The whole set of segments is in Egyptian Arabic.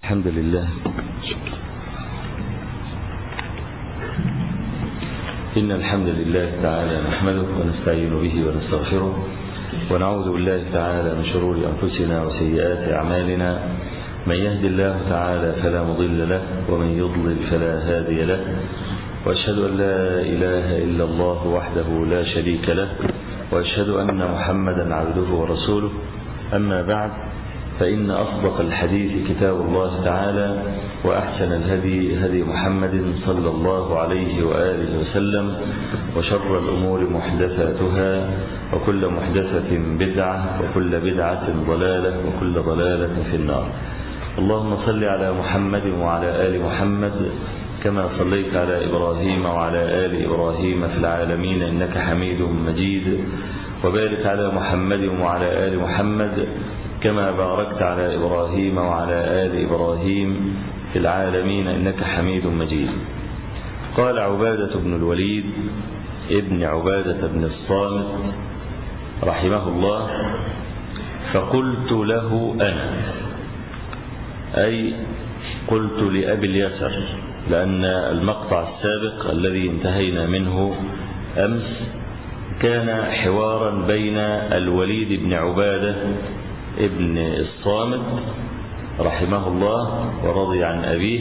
الحمد لله إن الحمد لله تعالى نحمده ونستعين به ونستغفره ونعوذ بالله تعالى من شرور أنفسنا وسيئات أعمالنا من يهد الله تعالى فلا مضل له ومن يضلل فلا هادي له وأشهد أن لا إله إلا الله وحده لا شريك له وأشهد أن محمدا عبده ورسوله أما بعد فإن أصدق الحديث كتاب الله تعالى وأحسن الهدي هدي محمد صلى الله عليه وآله وسلم وشر الأمور محدثاتها وكل محدثة بدعة وكل بدعة ضلالة وكل ضلالة في النار اللهم صل على محمد وعلى آل محمد كما صليت على إبراهيم وعلى آل إبراهيم في العالمين إنك حميد مجيد وبارك على محمد وعلى آل محمد كما باركت على إبراهيم وعلى آل إبراهيم في العالمين إنك حميد مجيد قال عبادة بن الوليد ابن عبادة بن الصامت رحمه الله فقلت له أنا أي قلت لأبي اليسر لأن المقطع السابق الذي انتهينا منه أمس كان حوارا بين الوليد بن عبادة ابن الصامت رحمه الله ورضي عن أبيه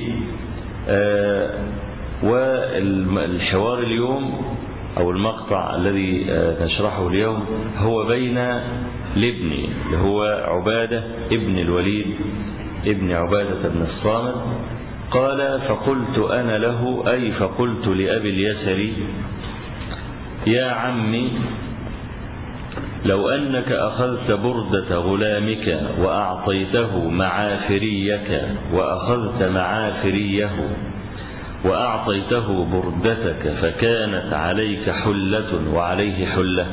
والحوار اليوم أو المقطع الذي نشرحه اليوم هو بين لابني اللي هو عبادة ابن الوليد ابن عبادة بن الصامت قال فقلت أنا له أي فقلت لأبي اليسر يا عمي لو أنك أخذت بردة غلامك وأعطيته معافريك وأخذت معافريه وأعطيته بردتك فكانت عليك حلة وعليه حلة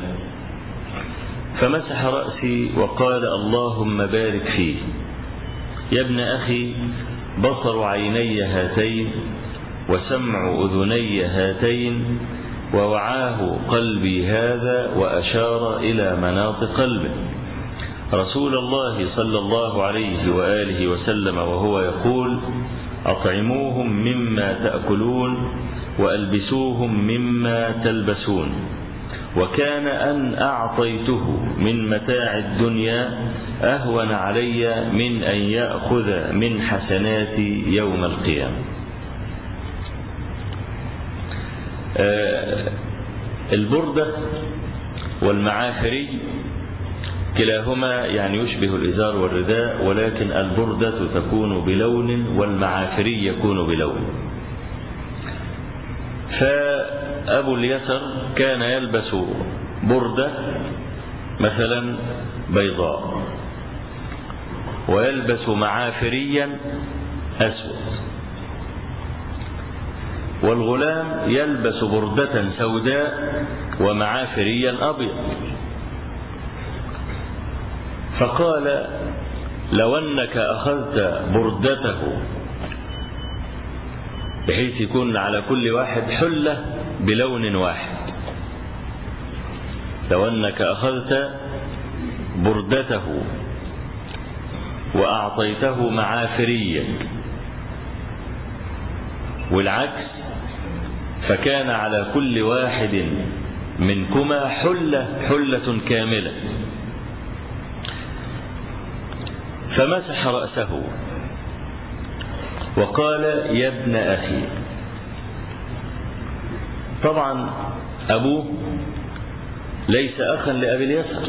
فمسح رأسي وقال اللهم بارك فيه يا ابن أخي بصر عيني هاتين وسمع أذني هاتين ووعاه قلبي هذا وأشار إلى مناط قلبه رسول الله صلى الله عليه وآله وسلم وهو يقول أطعموهم مما تأكلون وألبسوهم مما تلبسون وكان أن أعطيته من متاع الدنيا أهون علي من أن يأخذ من حسناتي يوم القيامة البردة والمعافري كلاهما يعني يشبه الإزار والرداء ولكن البردة تكون بلون والمعافري يكون بلون فأبو اليسر كان يلبس بردة مثلا بيضاء ويلبس معافريا أسود والغلام يلبس بردة سوداء ومعافريا أبيض فقال لو أنك أخذت بردته بحيث يكون على كل واحد حلة بلون واحد لو أنك أخذت بردته وأعطيته معافريا والعكس فكان على كل واحد منكما حلة حلة كاملة فمسح رأسه وقال يا ابن أخي طبعا أبوه ليس أخا لأبي اليسر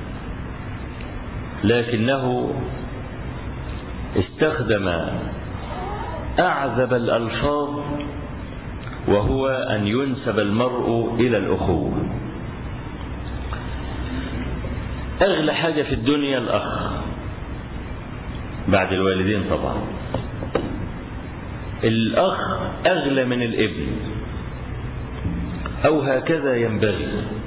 لكنه استخدم أعذب الألفاظ وهو أن ينسب المرء إلى الأخوة أغلى حاجة في الدنيا الأخ بعد الوالدين طبعا الأخ أغلى من الابن أو هكذا ينبغي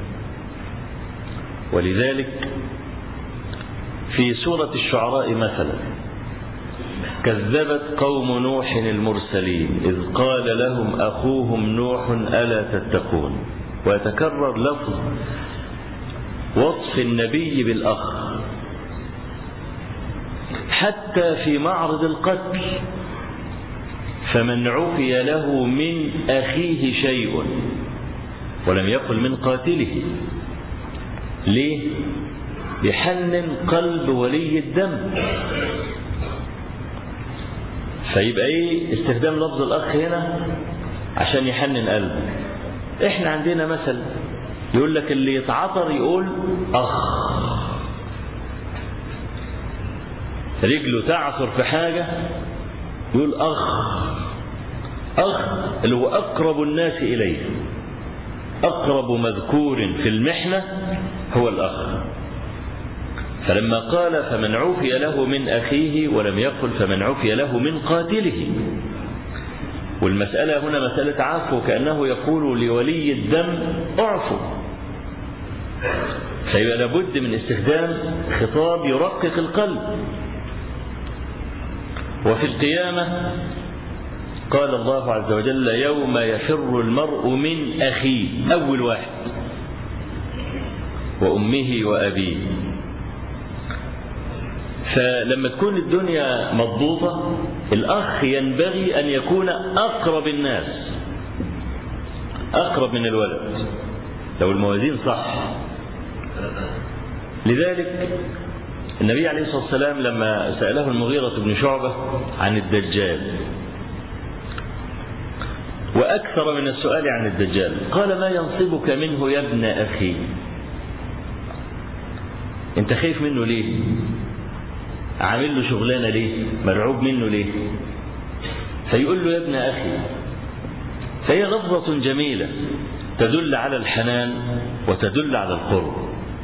ولذلك في سورة الشعراء مثلا كذبت قوم نوح المرسلين إذ قال لهم أخوهم نوح ألا تتقون ويتكرر لفظ وصف النبي بالأخ حتى في معرض القتل فمن عفي له من أخيه شيء ولم يقل من قاتله ليه يحنن قلب ولي الدم فيبقى ايه استخدام لفظ الاخ هنا عشان يحنن قلبه احنا عندنا مثل يقول لك اللي يتعطر يقول اخ رجله تعثر في حاجة يقول اخ اخ اللي هو اقرب الناس اليه اقرب مذكور في المحنة هو الاخ فلما قال فمن عفي له من أخيه ولم يقل فمن عفي له من قاتله والمسألة هنا مسألة عفو كأنه يقول لولي الدم اعفو فيبقى لابد من استخدام خطاب يرقق القلب وفي القيامة قال الله عز وجل يوم يفر المرء من أخيه أول واحد وأمه وأبيه فلما تكون الدنيا مضبوطة الأخ ينبغي أن يكون أقرب الناس أقرب من الولد لو الموازين صح لذلك النبي عليه الصلاة والسلام لما سأله المغيرة بن شعبة عن الدجال وأكثر من السؤال عن الدجال قال ما ينصبك منه يا ابن أخي أنت خايف منه ليه عامل له شغلانه ليه مرعوب منه ليه فيقول له يا ابن اخي فهي لفظه جميله تدل على الحنان وتدل على القرب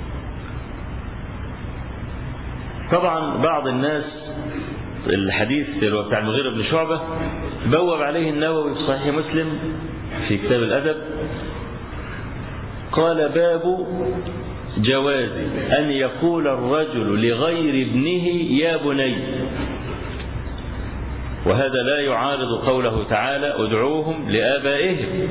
طبعا بعض الناس الحديث بتاع المغيرة بن شعبة بوب عليه النووي في صحيح مسلم في كتاب الأدب قال باب جواز أن يقول الرجل لغير ابنه يا بني وهذا لا يعارض قوله تعالى ادعوهم لآبائهم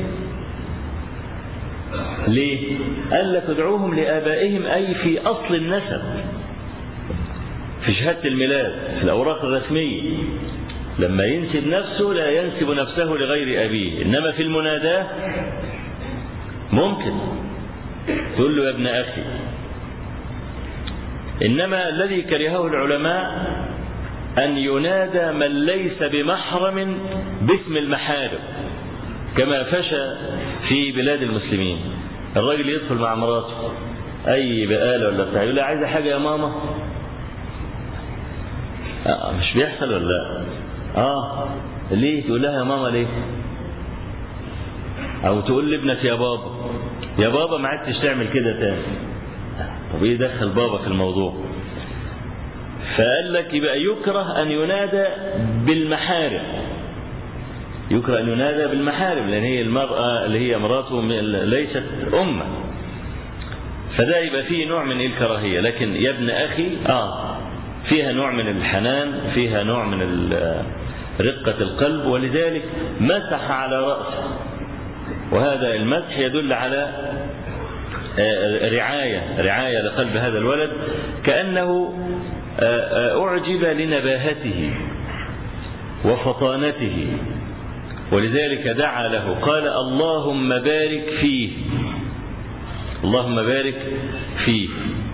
ليه؟ قال لك ادعوهم لآبائهم أي في أصل النسب في شهادة الميلاد في الأوراق الرسمية لما ينسب نفسه لا ينسب نفسه لغير أبيه إنما في المناداة ممكن تقول له يا ابن أخي إنما الذي كرهه العلماء أن ينادى من ليس بمحرم باسم المحارم كما فشى في بلاد المسلمين الراجل يدخل مع مراته أي بقالة ولا بتاع يقول لها عايزة حاجة يا ماما آه مش بيحصل ولا لا اه ليه تقول لها يا ماما ليه او تقول لابنك يا بابا يا بابا ما عدتش تعمل كده تاني طب ايه دخل بابا في الموضوع فقال لك يبقى يكره ان ينادى بالمحارم يكره ان ينادى بالمحارم لان هي المراه اللي هي مراته ليست امه فده يبقى فيه نوع من الكراهيه لكن يا ابن اخي اه فيها نوع من الحنان فيها نوع من رقه القلب ولذلك مسح على راسه وهذا المسح يدل على رعاية رعاية لقلب هذا الولد كأنه أعجب لنباهته وفطانته ولذلك دعا له قال اللهم بارك فيه اللهم بارك فيه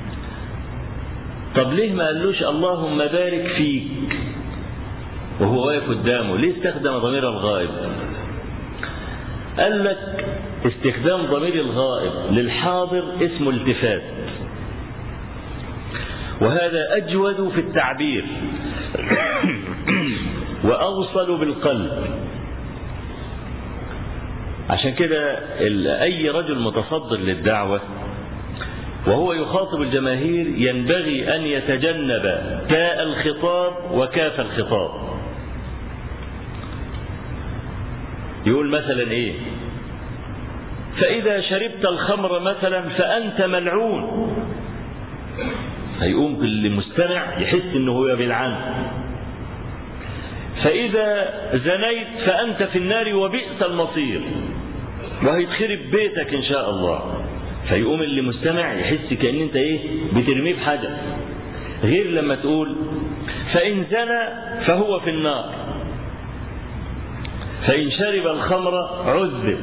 طب ليه ما قالوش اللهم بارك فيك وهو واقف قدامه ليه استخدم ضمير الغائب قال لك استخدام ضمير الغائب للحاضر اسمه التفات وهذا أجود في التعبير وأوصل بالقلب عشان كده أي رجل متصدر للدعوة وهو يخاطب الجماهير ينبغي أن يتجنب تاء الخطاب وكاف الخطاب يقول مثلا ايه فإذا شربت الخمر مثلا فأنت ملعون هيقوم المستمع يحس انه هو بيلعن فإذا زنيت فأنت في النار وبئس المصير وهيتخرب بيتك إن شاء الله فيقوم اللي مستمع يحس كأن أنت إيه بترميه بحجر غير لما تقول فإن زنى فهو في النار فإن شرب الخمر عذب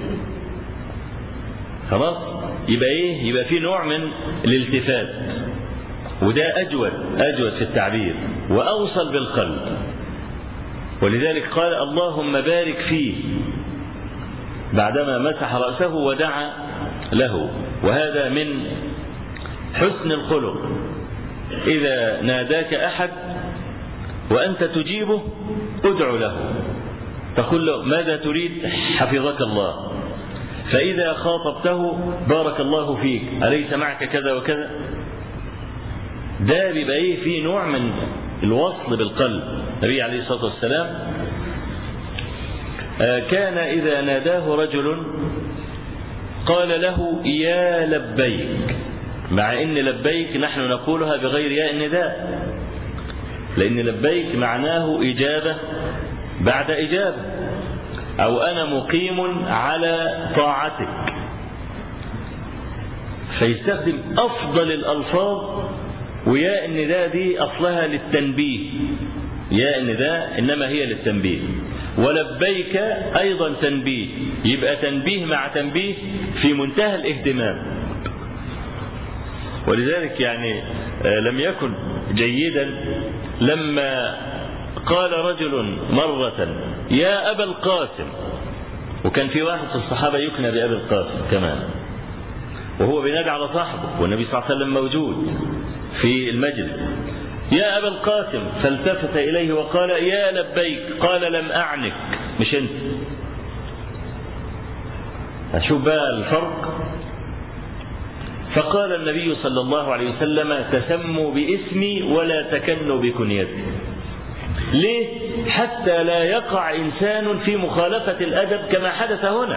خلاص يبقى ايه يبقى في نوع من الالتفات وده أجود أجود في التعبير وأوصل بالقلب ولذلك قال اللهم بارك فيه بعدما مسح رأسه ودعا له وهذا من حسن الخلق إذا ناداك أحد وأنت تجيبه ادع له تقول له ماذا تريد حفظك الله فإذا خاطبته بارك الله فيك أليس معك كذا وكذا ده بيبقى ايه في نوع من الوصل بالقلب النبي عليه الصلاة والسلام كان إذا ناداه رجل قال له يا لبيك مع ان لبيك نحن نقولها بغير ياء النداء لان لبيك معناه اجابه بعد اجابه او انا مقيم على طاعتك فيستخدم افضل الالفاظ وياء النداء دي اصلها للتنبيه ياء النداء انما هي للتنبيه ولبيك ايضا تنبيه يبقى تنبيه مع تنبيه في منتهى الاهتمام ولذلك يعني لم يكن جيدا لما قال رجل مرة يا أبا القاسم وكان في واحد في الصحابة يكنى بأبي القاسم كمان وهو بينادي على صاحبه والنبي صلى الله عليه وسلم موجود في المجلس يا أبا القاسم فالتفت إليه وقال يا لبيك قال لم أعنك مش أنت أشوف بقى الفرق فقال النبي صلى الله عليه وسلم تسموا باسمي ولا تكنوا بكنيتي ليه حتى لا يقع إنسان في مخالفة الأدب كما حدث هنا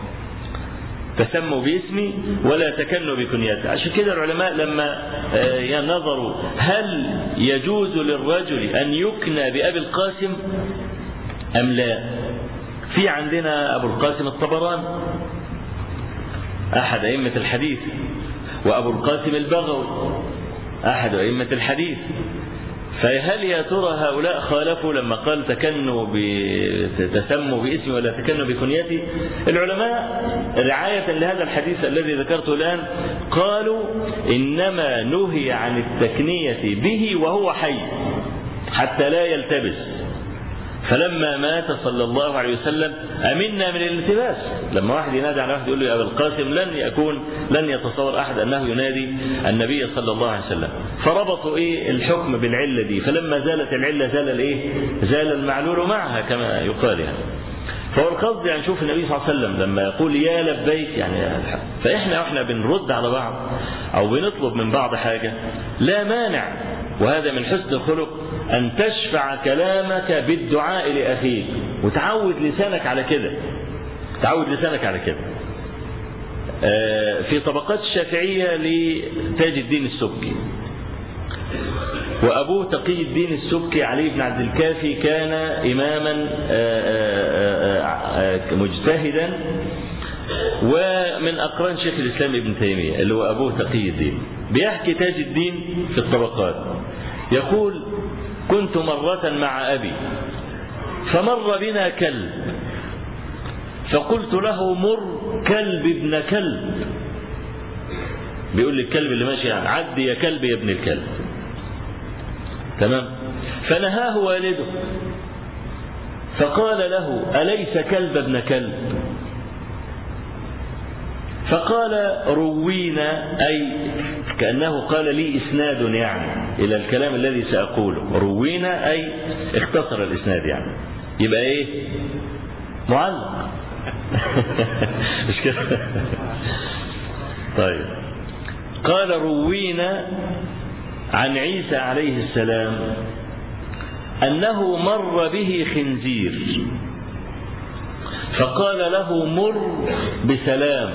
تسموا باسمي ولا تكنوا بكنيتي عشان كده العلماء لما نظروا هل يجوز للرجل أن يكنى بأبي القاسم أم لا في عندنا أبو القاسم الطبراني أحد أئمة الحديث وأبو القاسم البغوي أحد أئمة الحديث فهل يا ترى هؤلاء خالفوا لما قال تكنوا تسموا باسمي ولا تكنوا بكنيتي العلماء رعاية لهذا الحديث الذي ذكرته الآن قالوا إنما نهي عن التكنية به وهو حي حتى لا يلتبس فلما مات صلى الله عليه وسلم أمنا من الالتباس لما واحد ينادي على واحد يقول له يا أبا القاسم لن يكون لن يتصور أحد أنه ينادي النبي صلى الله عليه وسلم فربطوا إيه الحكم بالعلة دي فلما زالت العلة زال الإيه زال المعلول معها كما يقال يعني فهو القصد يعني نشوف النبي صلى الله عليه وسلم لما يقول يا لبيك يعني فإحنا وإحنا بنرد على بعض أو بنطلب من بعض حاجة لا مانع وهذا من حسن الخلق أن تشفع كلامك بالدعاء لأخيك وتعود لسانك على كده تعود لسانك على كده في طبقات الشافعية لتاج الدين السبكي وأبوه تقي الدين السبكي علي بن عبد الكافي كان إماما مجتهدا ومن أقران شيخ الإسلام ابن تيمية اللي هو أبوه تقي الدين بيحكي تاج الدين في الطبقات يقول كنت مرة مع أبي فمر بنا كلب فقلت له مر كلب ابن كلب بيقول لي الكلب اللي ماشي يعني عدي يا كلب يا ابن الكلب تمام فنهاه والده فقال له أليس كلب ابن كلب فقال روينا أي كأنه قال لي إسناد يعني إلى الكلام الذي سأقوله روينا أي اختصر الإسناد يعني يبقى إيه معلق مش كده طيب قال روينا عن عيسى عليه السلام أنه مر به خنزير فقال له مر بسلام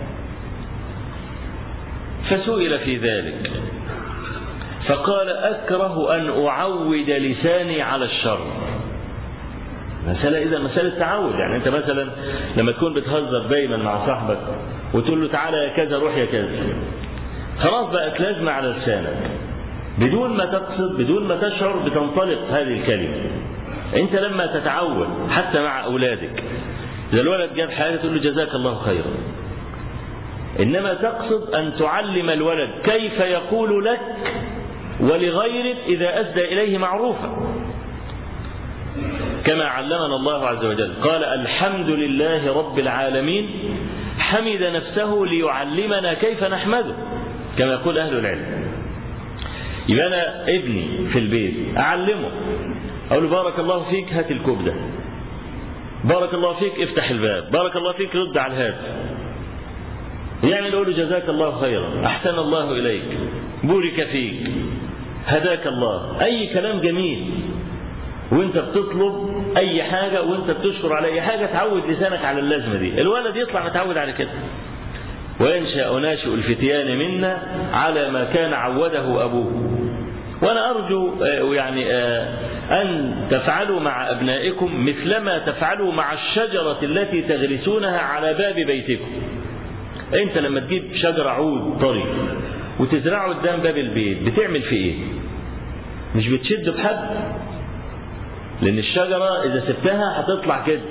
فسئل في ذلك فقال أكره أن أعود لساني على الشر مسألة إذا مسألة تعود يعني أنت مثلا لما تكون بتهزر دايما مع صاحبك وتقول له تعالى يا كذا روح يا كذا خلاص بقت لازمة على لسانك بدون ما تقصد بدون ما تشعر بتنطلق هذه الكلمة أنت لما تتعود حتى مع أولادك إذا الولد جاب حاجة تقول له جزاك الله خيرا إنما تقصد أن تعلم الولد كيف يقول لك ولغيرك إذا أسدى إليه معروفا كما علمنا الله عز وجل قال الحمد لله رب العالمين حمد نفسه ليعلمنا كيف نحمده كما يقول أهل العلم يبقى أنا ابني في البيت أعلمه أقول له بارك الله فيك هات الكوب ده بارك الله فيك افتح الباب بارك الله فيك رد على الهاتف يعمل يقول له جزاك الله خيرا أحسن الله إليك بورك فيك هداك الله أي كلام جميل وانت بتطلب اي حاجة وانت بتشكر على اي حاجة تعود لسانك على اللازمة دي الولد يطلع متعود على كده وينشأ ناشئ الفتيان منا على ما كان عوده أبوه وأنا أرجو يعني أن تفعلوا مع أبنائكم مثلما تفعلوا مع الشجرة التي تغرسونها على باب بيتكم أنت لما تجيب شجرة عود طري وتزرعه قدام باب البيت بتعمل في إيه؟ مش بتشد بحد لأن الشجرة إذا سبتها هتطلع كده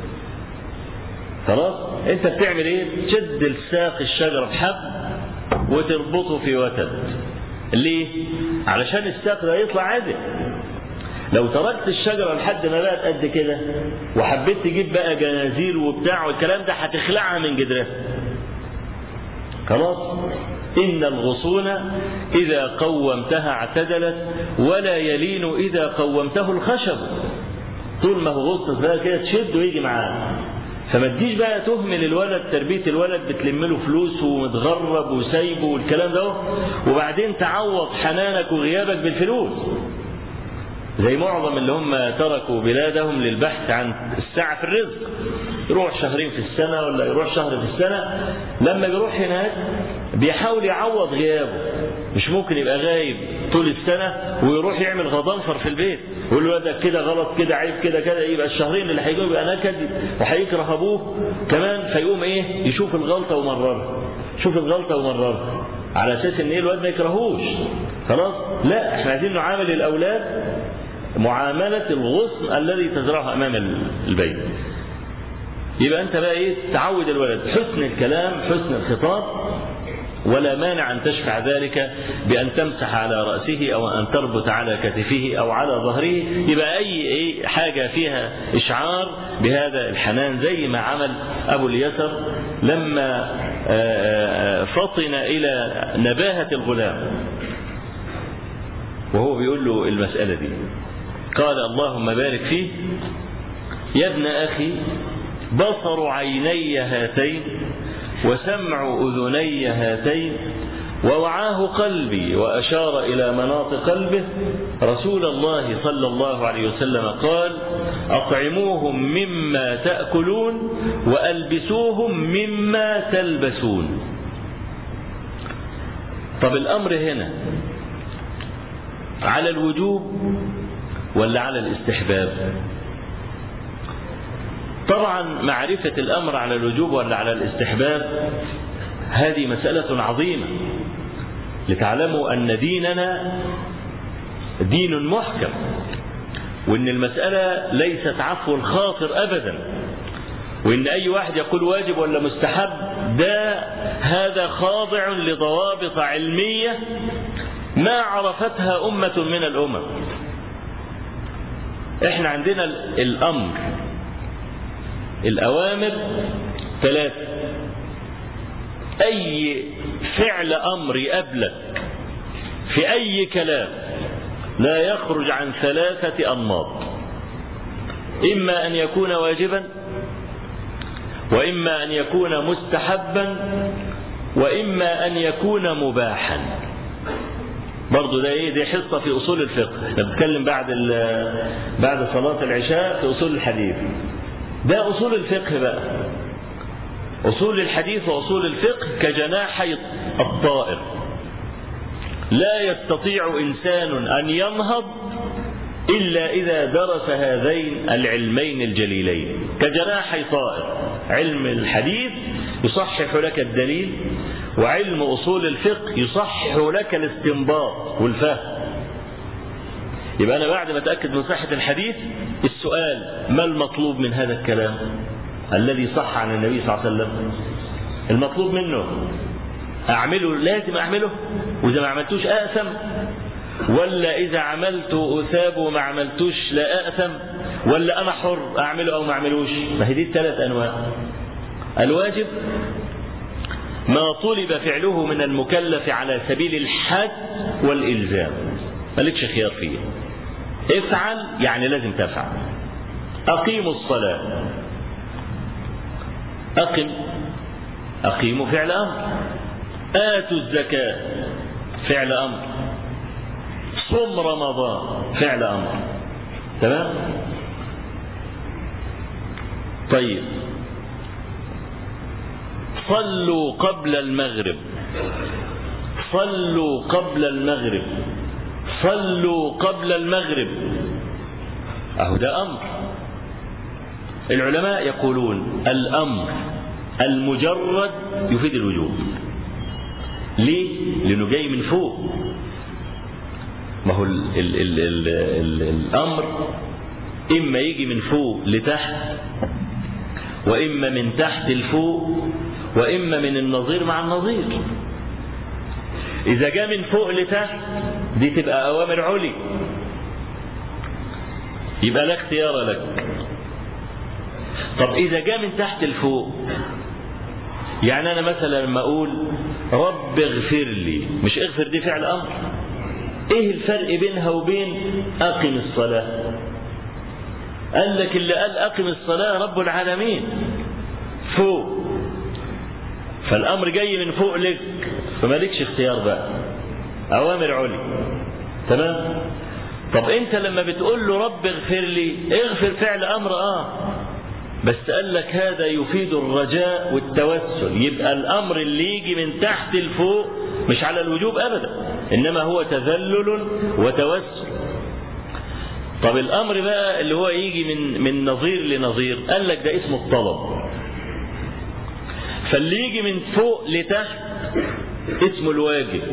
خلاص أنت بتعمل إيه؟ تشد الساق الشجرة بحبل وتربطه في وتد ليه؟ علشان الساق ده يطلع عادل لو تركت الشجرة لحد ما بقت قد كده وحبيت تجيب بقى جنازير وبتاع والكلام ده هتخلعها من جدرها خلاص إن الغصون إذا قومتها اعتدلت ولا يلين إذا قومته الخشب طول ما هو غصن بقى كده تشد ويجي معاه فما تجيش بقى تهمل الولد تربية الولد بتلم له فلوس ومتغرب وسايبه والكلام ده وبعدين تعوض حنانك وغيابك بالفلوس زي معظم اللي هم تركوا بلادهم للبحث عن السعة في الرزق يروح شهرين في السنة ولا يروح شهر في السنة لما بيروح هناك بيحاول يعوض غيابه مش ممكن يبقى غايب طول السنة ويروح يعمل غضنفر في البيت ويقول له ده كده غلط كده عيب كده كده يبقى الشهرين اللي هيجوا يبقى نكد وهيكره ابوه كمان فيقوم ايه يشوف الغلطة ومررها شوف الغلطة ومررها على اساس ان ايه الواد ما يكرهوش خلاص لا احنا عايزين نعامل الاولاد معاملة الغصن الذي تزرعه أمام البيت يبقى أنت بقى إيه تعود الولد حسن الكلام حسن الخطاب ولا مانع أن تشفع ذلك بأن تمسح على رأسه أو أن تربط على كتفه أو على ظهره يبقى أي أي حاجة فيها إشعار بهذا الحنان زي ما عمل أبو اليسر لما فطن إلى نباهة الغلام وهو بيقول له المسألة دي قال اللهم بارك فيه يا ابن أخي بصر عيني هاتين وسمع أذني هاتين ووعاه قلبي وأشار إلى مناط قلبه رسول الله صلى الله عليه وسلم قال أطعموهم مما تأكلون وألبسوهم مما تلبسون طب الأمر هنا على الوجوب ولا على الاستحباب طبعا معرفة الأمر على الوجوب ولا على الاستحباب هذه مسألة عظيمة لتعلموا أن ديننا دين محكم وأن المسألة ليست عفو الخاطر أبدا وأن أي واحد يقول واجب ولا مستحب ده هذا خاضع لضوابط علمية ما عرفتها أمة من الأمم احنا عندنا الأمر الأوامر ثلاثة أي فعل أمر يقابلك في أي كلام لا يخرج عن ثلاثة أنماط إما أن يكون واجبا وإما أن يكون مستحبا وإما أن يكون مباحا برضه ده ايه دي حصه في اصول الفقه احنا بنتكلم بعد بعد صلاه العشاء في اصول الحديث ده اصول الفقه بقى اصول الحديث واصول الفقه كجناحي الطائر لا يستطيع انسان ان ينهض الا اذا درس هذين العلمين الجليلين كجناحي طائر علم الحديث يصحح لك الدليل وعلم أصول الفقه يصحح لك الاستنباط والفهم يبقى أنا بعد ما أتأكد من صحة الحديث السؤال ما المطلوب من هذا الكلام الذي صح عن النبي صلى الله عليه وسلم المطلوب منه أعمله لازم أعمله وإذا ما عملتوش أأثم ولا إذا عملت أثاب وما عملتوش لا أأثم ولا أنا حر أعمله أو ما أعملوش ما هي دي الثلاث أنواع الواجب ما طلب فعله من المكلف على سبيل الحد والإلزام مالكش خيار فيه افعل يعني لازم تفعل أقيموا الصلاة أقم أقيموا فعل أمر آتوا الزكاة فعل أمر صم رمضان فعل أمر تمام طيب صلوا قبل المغرب صلوا قبل المغرب صلوا قبل المغرب أهو ده أمر العلماء يقولون الأمر المجرد يفيد الوجوب ليه؟ لأنه جاي من فوق ما هو ال ال ال ال ال الأمر إما يجي من فوق لتحت وإما من تحت لفوق وإما من النظير مع النظير إذا جاء من فوق لتحت دي تبقى أوامر علي يبقى لا اختيار لك طب إذا جاء من تحت لفوق يعني أنا مثلا لما أقول رب اغفر لي مش اغفر دي فعل أمر إيه الفرق بينها وبين أقم الصلاة قال لك اللي قال أقم الصلاة رب العالمين فوق فالأمر جاي من فوق لك فمالكش اختيار بقى أوامر علي تمام طب أنت لما بتقول له رب اغفر لي اغفر فعل أمر آه بس قال لك هذا يفيد الرجاء والتوسل يبقى الأمر اللي يجي من تحت لفوق مش على الوجوب أبدا إنما هو تذلل وتوسل طب الأمر بقى اللي هو يجي من من نظير لنظير قال لك ده اسمه الطلب فاللي يجي من فوق لتحت اسمه الواجب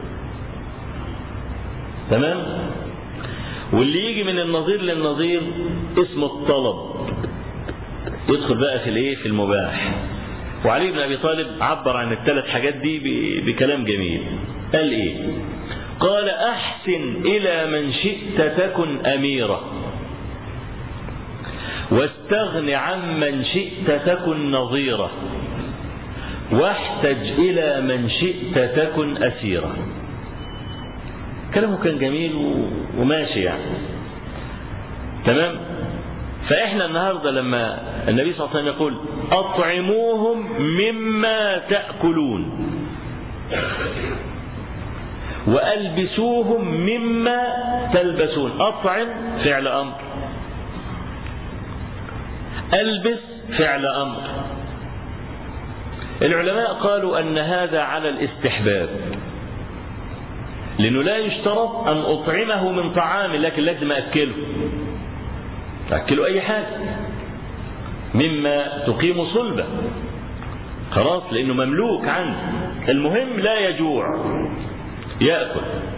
تمام واللي يجي من النظير للنظير اسمه الطلب يدخل بقى في الايه في المباح وعلي بن ابي طالب عبر عن الثلاث حاجات دي بكلام جميل قال ايه قال احسن الى من شئت تكن اميرا واستغن عمن شئت تكن نظيرا واحتج إلى من شئت تكن أسيرا كلامه كان جميل وماشي يعني تمام فإحنا النهاردة لما النبي صلى الله عليه وسلم يقول أطعموهم مما تأكلون وألبسوهم مما تلبسون أطعم فعل أمر ألبس فعل أمر العلماء قالوا أن هذا على الاستحباب لأنه لا يشترط أن أطعمه من طعام لكن لازم أكله أكله أي حاجة مما تقيم صلبة خلاص لأنه مملوك عنه المهم لا يجوع يأكل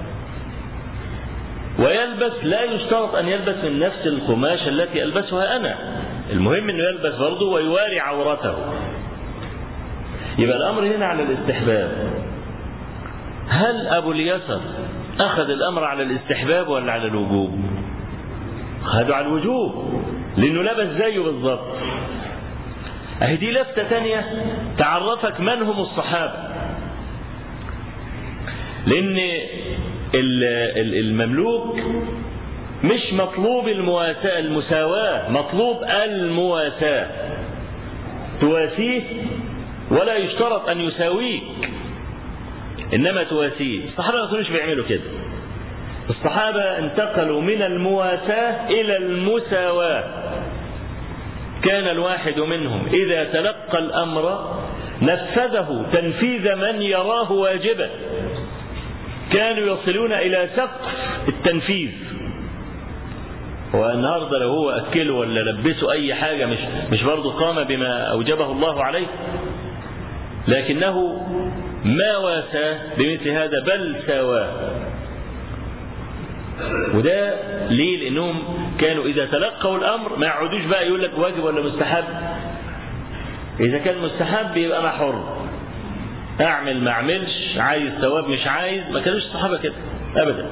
ويلبس لا يشترط أن يلبس من نفس القماشة التي ألبسها أنا المهم أنه يلبس برضه ويواري عورته يبقى الأمر هنا على الاستحباب هل أبو اليسر أخذ الأمر على الاستحباب ولا على الوجوب خدوا على الوجوب لأنه لبس زيه بالظبط أهي دي لفتة تانية تعرفك من هم الصحابة لأن المملوك مش مطلوب المواساة المساواة مطلوب المواساة تواسيه ولا يشترط أن يساويك إنما تواسيه الصحابة ما كانوش بيعملوا كده الصحابة انتقلوا من المواساة إلى المساواة كان الواحد منهم إذا تلقى الأمر نفذه تنفيذ من يراه واجبا كانوا يصلون إلى سقف التنفيذ والنهارده لو هو أكله ولا لبسه أي حاجة مش مش برضه قام بما أوجبه الله عليه لكنه ما واساه بمثل هذا بل سواه وده ليه لأنهم كانوا إذا تلقوا الأمر ما يقعدوش بقى يقول لك واجب ولا مستحب إذا كان مستحب يبقى أنا حر أعمل ما أعملش عايز ثواب مش عايز ما كانوش الصحابة كده أبدا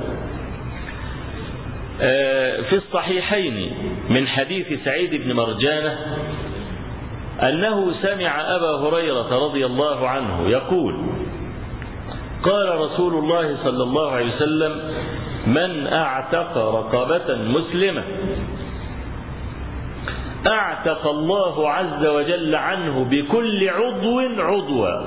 في الصحيحين من حديث سعيد بن مرجانة أنه سمع أبا هريرة رضي الله عنه يقول قال رسول الله صلى الله عليه وسلم من أعتق رقبة مسلمة أعتق الله عز وجل عنه بكل عضو عضوا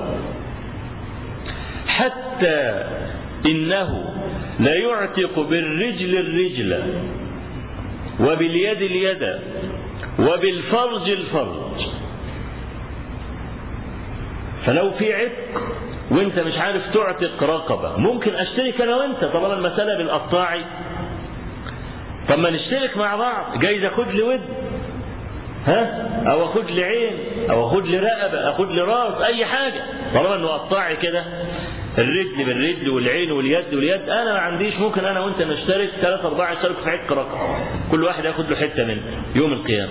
حتى إنه لا يعتق بالرجل الرجل وباليد اليد وبالفرج الفرج فلو في عتق وانت مش عارف تعتق رقبة ممكن اشترك انا وانت طالما المسألة بالقطاعي طب ما نشترك مع بعض جايز اخد لي ود ها او اخد لي عين او اخد لي رقبة اخد لي راس اي حاجة طالما انه قطاعي كده الرجل بالرجل والعين واليد واليد انا ما عنديش ممكن انا وانت نشترك ثلاثة اربعة يشتركوا في عتق رقبة كل واحد ياخد له حتة منه يوم القيامة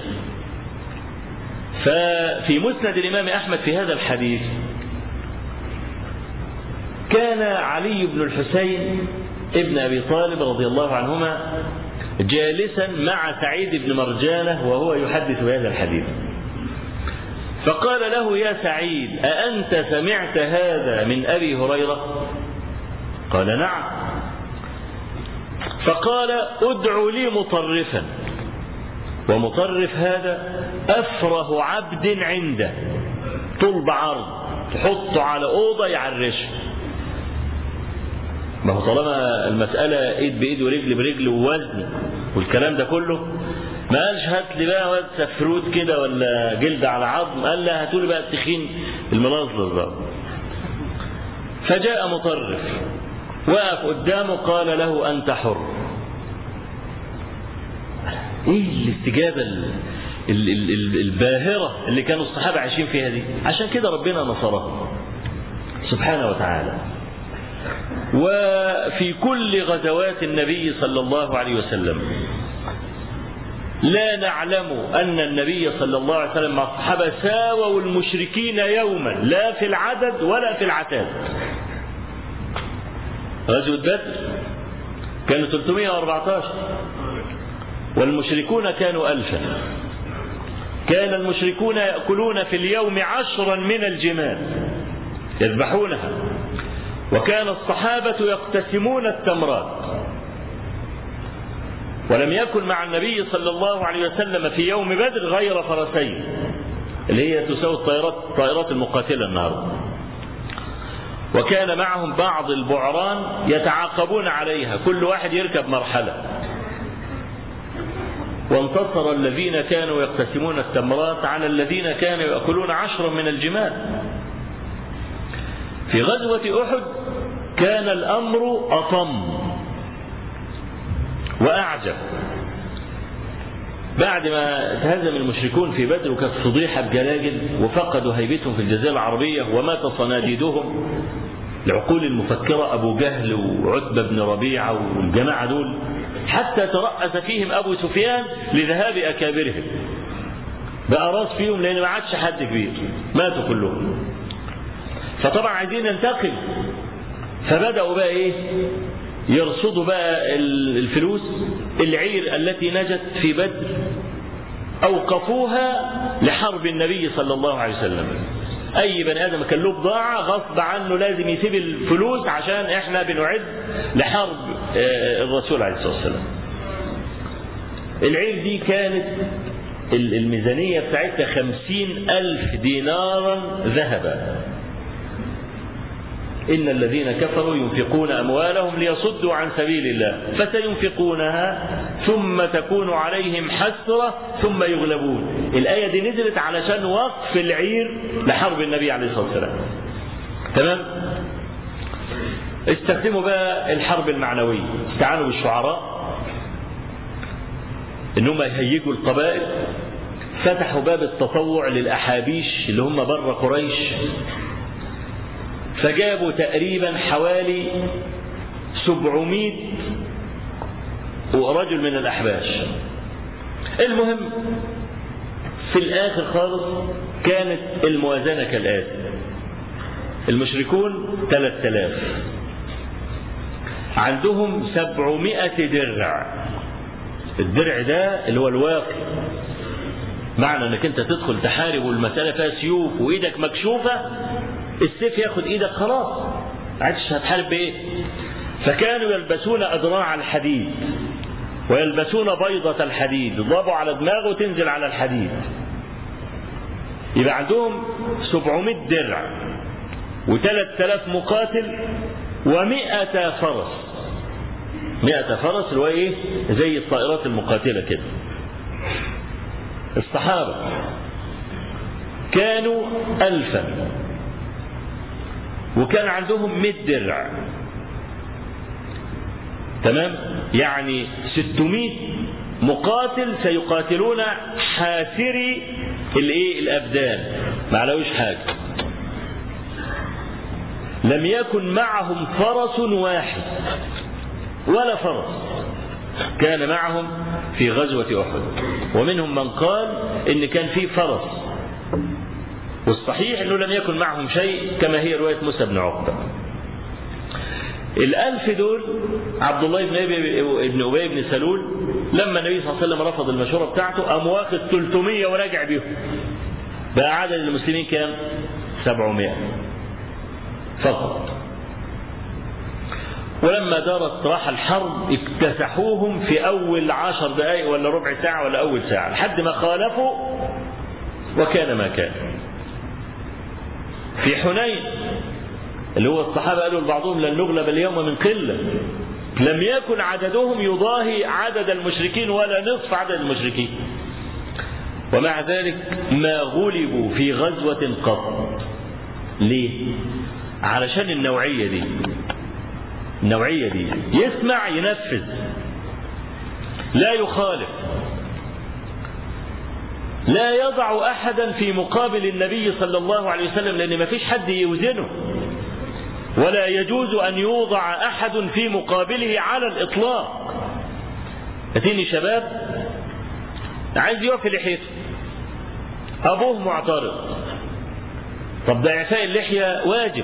ففي مسند الإمام أحمد في هذا الحديث كان علي بن الحسين ابن أبي طالب رضي الله عنهما جالسا مع سعيد بن مرجانة وهو يحدث بهذا الحديث فقال له يا سعيد أأنت سمعت هذا من أبي هريرة قال نعم فقال ادع لي مطرفا ومطرف هذا أفره عبد عنده طول بعرض تحطه على أوضة يعرشه ما هو طالما المسألة ايد بايد ورجل برجل ووزن والكلام ده كله ما قالش هات لي بقى واد سفروت كده ولا جلد على عظم قال لا هاتوا لي بقى التخين المنظر ده فجاء مطرف وقف قدامه قال له انت حر ايه الاستجابه ال ال ال الباهره اللي كانوا الصحابه عايشين فيها دي عشان كده ربنا نصرهم سبحانه وتعالى وفي كل غزوات النبي صلى الله عليه وسلم لا نعلم أن النبي صلى الله عليه وسلم مع الصحابة ساووا المشركين يوما لا في العدد ولا في العتاد غزوة بدر كانوا 314 والمشركون كانوا ألفا كان المشركون يأكلون في اليوم عشرا من الجمال يذبحونها وكان الصحابة يقتسمون التمرات ولم يكن مع النبي صلى الله عليه وسلم في يوم بدر غير فرسين اللي هي تساوي الطائرات الطائرات المقاتلة النهارده وكان معهم بعض البعران يتعاقبون عليها كل واحد يركب مرحلة وانتصر الذين كانوا يقتسمون التمرات على الذين كانوا يأكلون عشرا من الجمال في غزوة أحد كان الأمر أطم وأعجب بعد ما تهزم المشركون في بدر وكانت فضيحة بجلاجل وفقدوا هيبتهم في الجزيرة العربية ومات صناديدهم العقول المفكرة أبو جهل وعتبة بن ربيعة والجماعة دول حتى ترأس فيهم أبو سفيان لذهاب أكابرهم بقى راس فيهم لأن ما عادش حد كبير ماتوا كلهم فطبعا عايزين ننتقم فبدأوا بقى إيه يرصدوا بقى الفلوس العير التي نجت في بدر أوقفوها لحرب النبي صلى الله عليه وسلم أي بني آدم كان له بضاعة غصب عنه لازم يسيب الفلوس عشان إحنا بنعد لحرب الرسول عليه الصلاة والسلام العير دي كانت الميزانية بتاعتها خمسين ألف دينارا ذهبا إن الذين كفروا ينفقون أموالهم ليصدوا عن سبيل الله فسينفقونها ثم تكون عليهم حسرة ثم يغلبون الآية دي نزلت علشان وقف العير لحرب النبي عليه الصلاة والسلام تمام استخدموا بقى الحرب المعنوية استعانوا بالشعراء انهم يهيجوا القبائل فتحوا باب التطوع للأحابيش اللي هم بره قريش فجابوا تقريبا حوالي 700 ورجل من الأحباش المهم في الآخر خالص كانت الموازنة كالآتي المشركون 3000 عندهم 700 درع الدرع ده اللي هو الواقي معنى انك انت تدخل تحارب والمسألة فيها سيوف وايدك مكشوفة السيف ياخد ايدك خلاص عادش هتحارب بايه فكانوا يلبسون أدراع الحديد ويلبسون بيضة الحديد يضربوا على دماغه وتنزل على الحديد يبقى عندهم 700 درع و3000 مقاتل و100 فرس 100 فرس اللي هو ايه زي الطائرات المقاتلة كده الصحابة كانوا ألفا وكان عندهم 100 درع تمام يعني 600 مقاتل سيقاتلون حاسري الايه الابدان ما علوش حاجه لم يكن معهم فرس واحد ولا فرس كان معهم في غزوة أحد ومنهم من قال إن كان في فرس والصحيح أنه لم يكن معهم شيء كما هي رواية موسى بن عقبة الألف دول عبد الله بن أبي بن أبي بن سلول لما النبي صلى الله عليه وسلم رفض المشورة بتاعته قام واخد 300 وراجع بيهم بقى عدد المسلمين كام؟ 700 فقط ولما دارت راح الحرب اكتسحوهم في أول عشر دقائق ولا ربع ساعة ولا أول ساعة لحد ما خالفوا وكان ما كان في حنين اللي هو الصحابة قالوا لبعضهم لن نغلب اليوم من قلة لم يكن عددهم يضاهي عدد المشركين ولا نصف عدد المشركين ومع ذلك ما غلبوا في غزوة قط ليه علشان النوعية دي النوعية دي يسمع ينفذ لا يخالف لا يضع أحدا في مقابل النبي صلى الله عليه وسلم لأن ما فيش حد يوزنه ولا يجوز أن يوضع أحد في مقابله على الإطلاق أتيني شباب عايز يقف لحيته أبوه معترض طب ده إعفاء اللحية واجب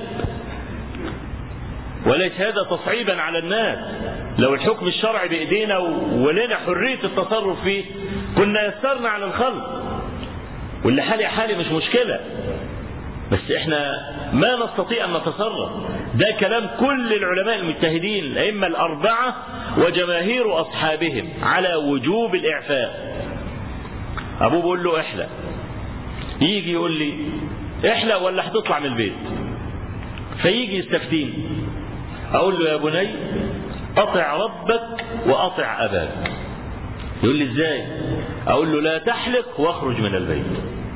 وليس هذا تصعيبا على الناس لو الحكم الشرعي بإيدينا ولنا حرية التصرف فيه كنا يسرنا على الخلق واللي حالي حالي مش مشكلة بس احنا ما نستطيع ان نتصرف ده كلام كل العلماء المجتهدين الائمه الاربعه وجماهير اصحابهم على وجوب الاعفاء ابوه بيقول له احلى يجي يقول لي احلى ولا هتطلع من البيت فيجي يستفتيني اقول له يا بني اطع ربك واطع اباك يقول لي ازاي اقول له لا تحلق واخرج من البيت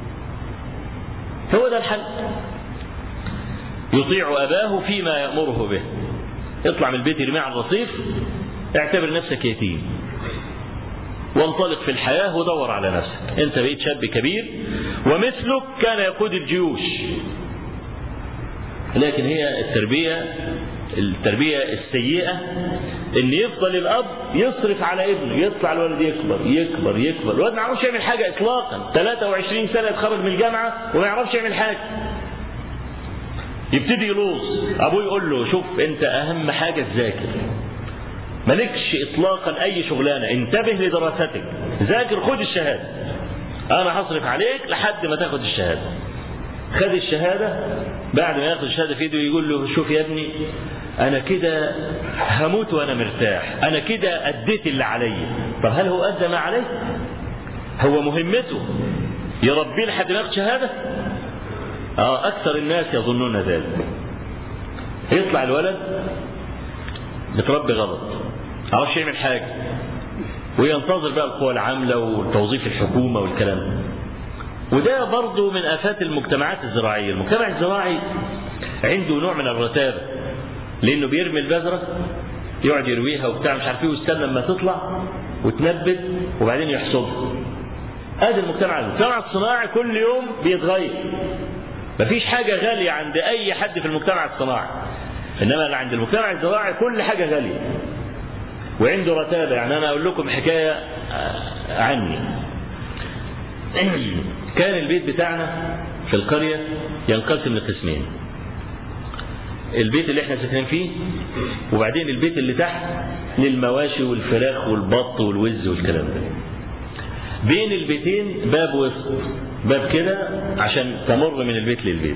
هو ده الحل يطيع أباه فيما يأمره به اطلع من البيت ارميه على الرصيف اعتبر نفسك يتيم وانطلق في الحياة ودور على نفسك انت بقيت شاب كبير ومثلك كان يقود الجيوش لكن هي التربية التربية السيئة ان يفضل الاب يصرف على ابنه يطلع الولد يكبر يكبر يكبر الولد ما يعرفش يعمل حاجة اطلاقا 23 سنة يتخرج من الجامعة وما يعرفش يعمل حاجة يبتدي يلوص ابوه يقول له شوف انت اهم حاجة تذاكر مالكش اطلاقا اي شغلانة انتبه لدراستك ذاكر خد الشهادة انا هصرف عليك لحد ما تاخد الشهادة خد الشهادة بعد ما ياخد الشهادة في ايده يقول له شوف يا ابني انا كده هموت وانا مرتاح انا كده اديت اللي عليا طب هل هو ادى ما عليه هو مهمته يربيه لحد ما ياخد شهادة اه اكثر الناس يظنون ذلك يطلع الولد متربي غلط عرفش يعمل حاجة وينتظر بقى القوى العاملة وتوظيف الحكومة والكلام ده وده برضه من آفات المجتمعات الزراعية المجتمع الزراعي عنده نوع من الرتابة لأنه بيرمي البذرة يقعد يرويها وبتاع مش عارف ايه ويستنى لما تطلع وتنبت وبعدين يحصدها ادي المجتمع المجتمع الصناعي كل يوم بيتغير مفيش حاجة غالية عند أي حد في المجتمع الصناعي إنما اللي عند المجتمع الزراعي كل حاجة غالية وعنده رتابة يعني أنا أقول لكم حكاية عني كان البيت بتاعنا في القرية ينقسم لقسمين البيت اللي احنا ساكنين فيه وبعدين البيت اللي تحت للمواشي والفراخ والبط والوز والكلام ده بين البيتين باب وسط باب كده عشان تمر من البيت للبيت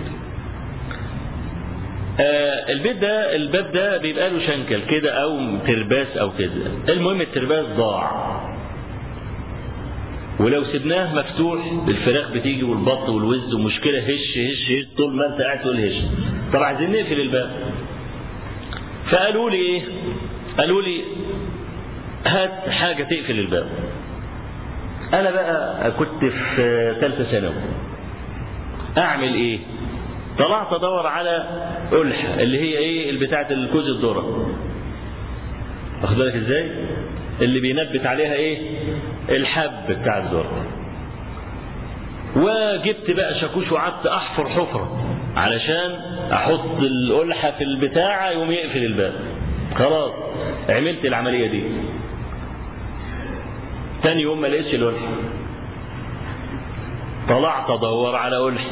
آه البيت ده الباب ده بيبقى له شنكل كده او ترباس او كده المهم الترباس ضاع ولو سبناه مفتوح الفراخ بتيجي والبط والوز ومشكله هش هش هش طول ما انت قاعد تقول هش طب عايزين نقفل الباب فقالوا لي ايه قالوا لي هات حاجه تقفل الباب انا بقى كنت في ثالثه ثانوي اعمل ايه طلعت ادور على قلحه اللي هي ايه بتاعه الكوز الذره واخد بالك ازاي اللي بينبت عليها ايه الحب بتاع الذره وجبت بقى شاكوش وقعدت احفر حفره علشان احط القلحه في البتاعه يقوم يقفل الباب خلاص عملت العمليه دي تاني يوم ما لقيتش القلح طلعت ادور على قلح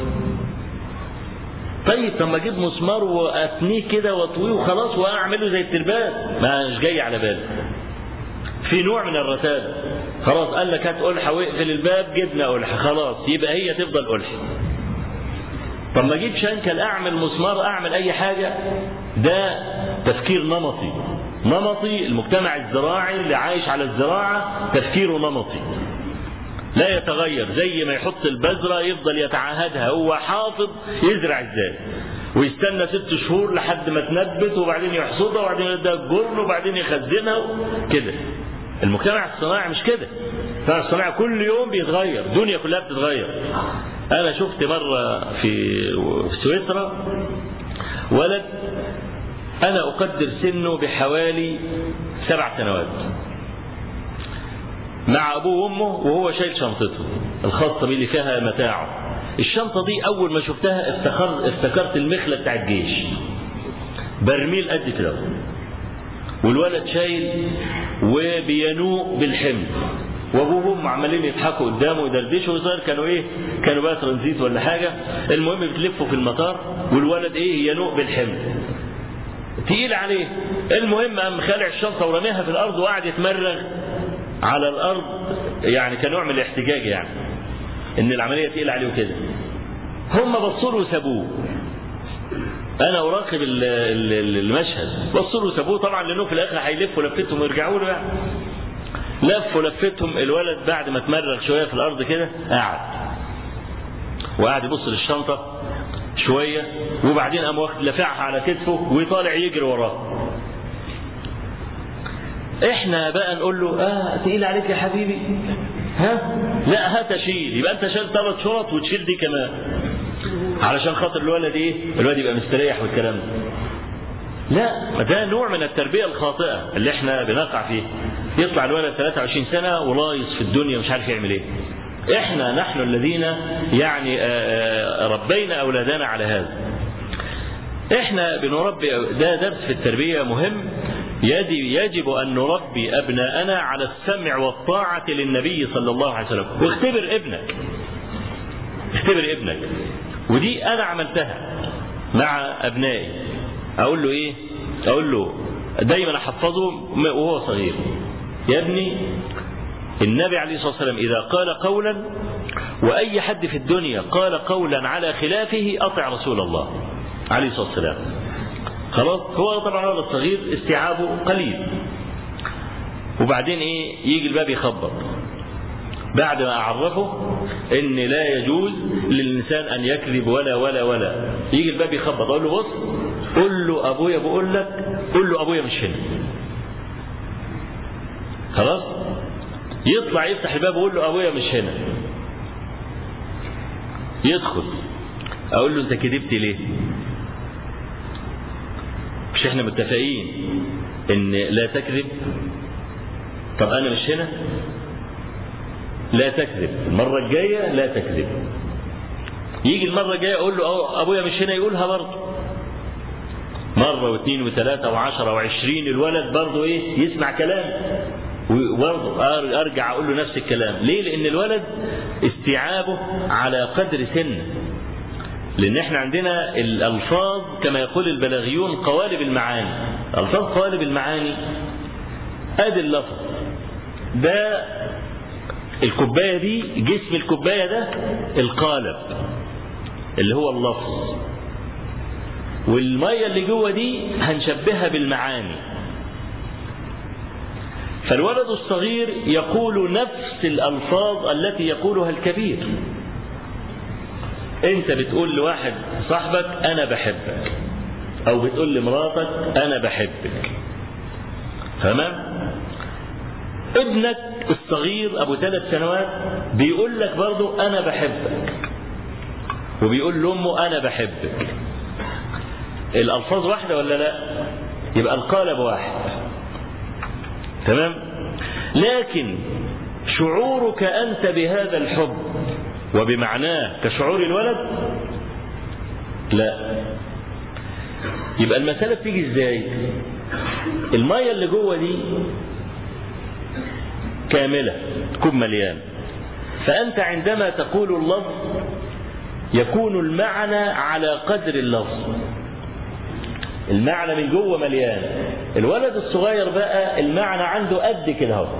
طيب طب ما اجيب مسمار واتنيه كده واطويه وخلاص واعمله زي الترباس ما مش جاي على بالي في نوع من الرتابه خلاص قال لك هات قلحه واقفل الباب جبنا قلحه خلاص يبقى هي تفضل قلحه طب ما اجيب شنكل اعمل مسمار اعمل اي حاجه ده تفكير نمطي نمطي المجتمع الزراعي اللي عايش على الزراعه تفكيره نمطي لا يتغير زي ما يحط البذره يفضل يتعاهدها هو حافظ يزرع ازاي ويستنى ست شهور لحد ما تنبت وبعدين يحصدها وبعدين يبدا الجرن وبعدين يخزنها كده المجتمع الصناعي مش كده المجتمع الصناعي كل يوم بيتغير الدنيا كلها بتتغير انا شفت مره في سويسرا ولد انا اقدر سنه بحوالي سبع سنوات مع ابوه وامه وهو شايل شنطته الخاصه بيه اللي فيها متاعه الشنطه دي اول ما شفتها افتكرت افتكرت المخله بتاع الجيش برميل قد كده والولد شايل وبينوء بالحمل وابوه وامه عمالين يضحكوا قدامه ويدردشوا وصار كانوا ايه؟ كانوا بقى ترانزيت ولا حاجه المهم بتلفوا في المطار والولد ايه ينوء بالحمل تقيل عليه المهم قام خالع الشنطه ورميها في الارض وقعد يتمرغ على الارض يعني كنوع من الاحتجاج يعني ان العمليه تقيل عليه وكده هم بصوا له وسابوه انا اراقب المشهد بصوا له وسابوه طبعا لانه في الاخر هيلفوا لفتهم ويرجعوا له يعني لفوا لفتهم الولد بعد ما اتمرغ شويه في الارض كده قعد وقعد يبص للشنطه شويه وبعدين قام واخد لافعها على كتفه ويطالع يجري وراه احنا بقى نقول له اه تقيل عليك يا حبيبي ها لا هات اشيل يبقى انت شايل ثلاث شنط وتشيل دي كمان علشان خاطر الولد ايه الولد يبقى مستريح والكلام ده لا ده نوع من التربيه الخاطئه اللي احنا بنقع فيه يطلع الولد 23 سنه ولايص في الدنيا مش عارف يعمل ايه احنا نحن الذين يعني ربينا اولادنا على هذا احنا بنربي ده درس في التربيه مهم يجب أن نربي أبناءنا على السمع والطاعة للنبي صلى الله عليه وسلم واختبر ابنك اختبر ابنك ودي أنا عملتها مع أبنائي أقول له إيه أقول له دايما أحفظه وهو صغير يا ابني النبي عليه الصلاة والسلام إذا قال قولا وأي حد في الدنيا قال قولا على خلافه أطع رسول الله عليه الصلاة والسلام خلاص هو طبعا الولد الصغير استيعابه قليل وبعدين ايه يجي الباب يخبط بعد ما اعرفه ان لا يجوز للانسان ان يكذب ولا ولا ولا يجي الباب يخبط اقول له بص قول له ابويا بقول لك قول له ابويا مش هنا خلاص يطلع يفتح الباب ويقول له ابويا مش هنا يدخل اقول له انت كذبت ليه مش احنا متفقين ان لا تكذب طب انا مش هنا لا تكذب المرة الجاية لا تكذب يجي المرة الجاية اقول له ابويا مش هنا يقولها برضه مرة واثنين وثلاثة وعشرة وعشرين الولد برضه إيه يسمع كلام وبرضه أرجع أقول له نفس الكلام ليه لأن الولد استيعابه على قدر سنه لأن احنا عندنا الألفاظ كما يقول البلاغيون قوالب المعاني ألفاظ قوالب المعاني أدي اللفظ ده الكوباية دي جسم الكوباية ده القالب اللي هو اللفظ والمية اللي جوه دي هنشبهها بالمعاني فالولد الصغير يقول نفس الألفاظ التي يقولها الكبير انت بتقول لواحد صاحبك انا بحبك او بتقول لمراتك انا بحبك تمام ابنك الصغير ابو ثلاث سنوات بيقول لك برضو انا بحبك وبيقول لامه انا بحبك الالفاظ واحده ولا لا يبقى القالب واحد تمام لكن شعورك انت بهذا الحب وبمعناه كشعور الولد لا يبقى المسألة بتيجي ازاي المية اللي جوه دي كاملة تكون مليان فأنت عندما تقول اللفظ يكون المعنى على قدر اللفظ المعنى من جوه مليان الولد الصغير بقى المعنى عنده قد كده اهو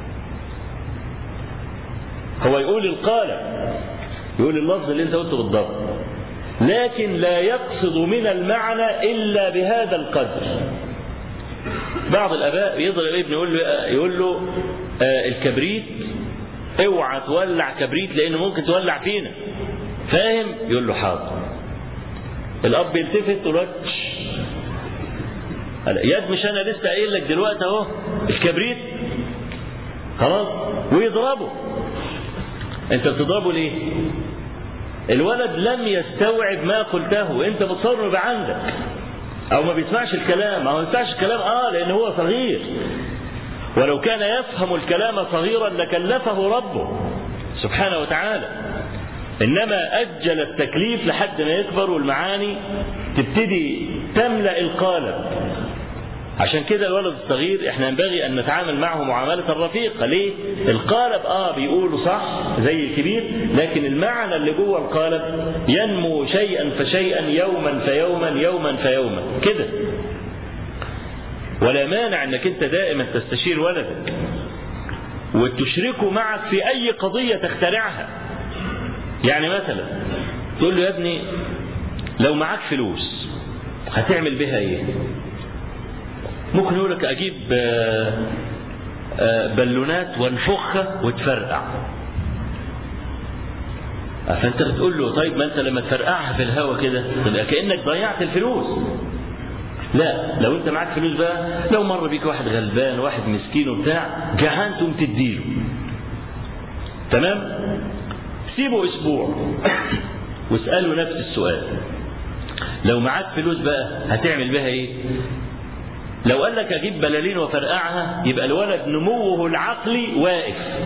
هو يقول القالب يقول اللفظ اللي انت قلته بالضبط لكن لا يقصد من المعنى الا بهذا القدر بعض الاباء يضرب ابنه يقول له يقول له آه الكبريت اوعى تولع كبريت لانه ممكن تولع فينا فاهم يقول له حاضر الاب يلتفت يقول له ياد مش انا لسه قايل لك دلوقتي اهو الكبريت خلاص ويضربه انت بتضربه ليه الولد لم يستوعب ما قلته انت بتصور يبقى عندك او ما بيسمعش الكلام او ما بيسمعش الكلام اه لان هو صغير ولو كان يفهم الكلام صغيرا لكلفه ربه سبحانه وتعالى انما اجل التكليف لحد ما يكبر والمعاني تبتدي تملا القالب عشان كده الولد الصغير احنا ينبغي ان نتعامل معه معاملة الرفيقة ليه؟ القالب اه بيقولوا صح زي الكبير لكن المعنى اللي جوه القالب ينمو شيئا فشيئا يوما فيوما يوما فيوما كده ولا مانع انك انت دائما تستشير ولدك وتشركه معك في اي قضية تخترعها يعني مثلا تقول له يا ابني لو معاك فلوس هتعمل بها ايه ممكن يقول لك اجيب بالونات وانفخها وتفرقع فانت بتقول له طيب ما انت لما تفرقعها في الهواء كده تبقى كانك ضيعت الفلوس لا لو انت معاك فلوس بقى لو مر بيك واحد غلبان واحد مسكين وبتاع جعان تقوم تديله تمام سيبه اسبوع واساله نفس السؤال لو معاك فلوس بقى هتعمل بها ايه لو قال لك اجيب بلالين وفرقعها يبقى الولد نموه العقلي واقف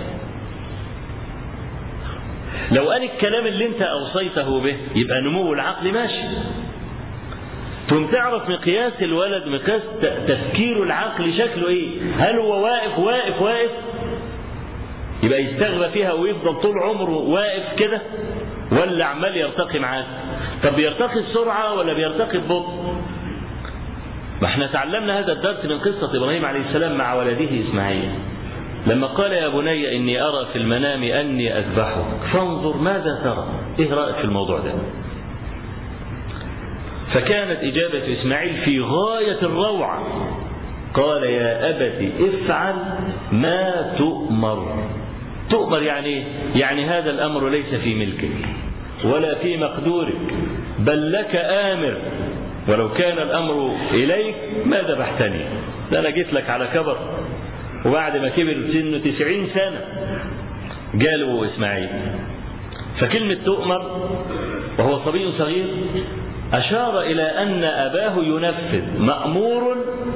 لو قال الكلام اللي انت اوصيته به يبقى نموه العقلي ماشي ثم تعرف مقياس الولد مقياس تفكيره العقلي شكله ايه هل هو واقف واقف واقف يبقى يستغبى فيها ويفضل طول عمره واقف كده ولا عمال يرتقي معاك طب بيرتقي بسرعة ولا بيرتقي ببطء ما احنا تعلمنا هذا الدرس من قصة إبراهيم عليه السلام مع ولده إسماعيل لما قال يا بني إني أرى في المنام أني أذبحك فانظر ماذا ترى إيه رأيك في الموضوع ده فكانت إجابة إسماعيل في غاية الروعة قال يا أبت افعل ما تؤمر تؤمر يعني يعني هذا الأمر ليس في ملكك ولا في مقدورك بل لك آمر ولو كان الأمر إليك ما ذبحتني ده أنا جيت لك على كبر وبعد ما كبر سنه تسعين سنة جاله إسماعيل فكلمة تؤمر وهو صبي صغير أشار إلى أن أباه ينفذ مأمور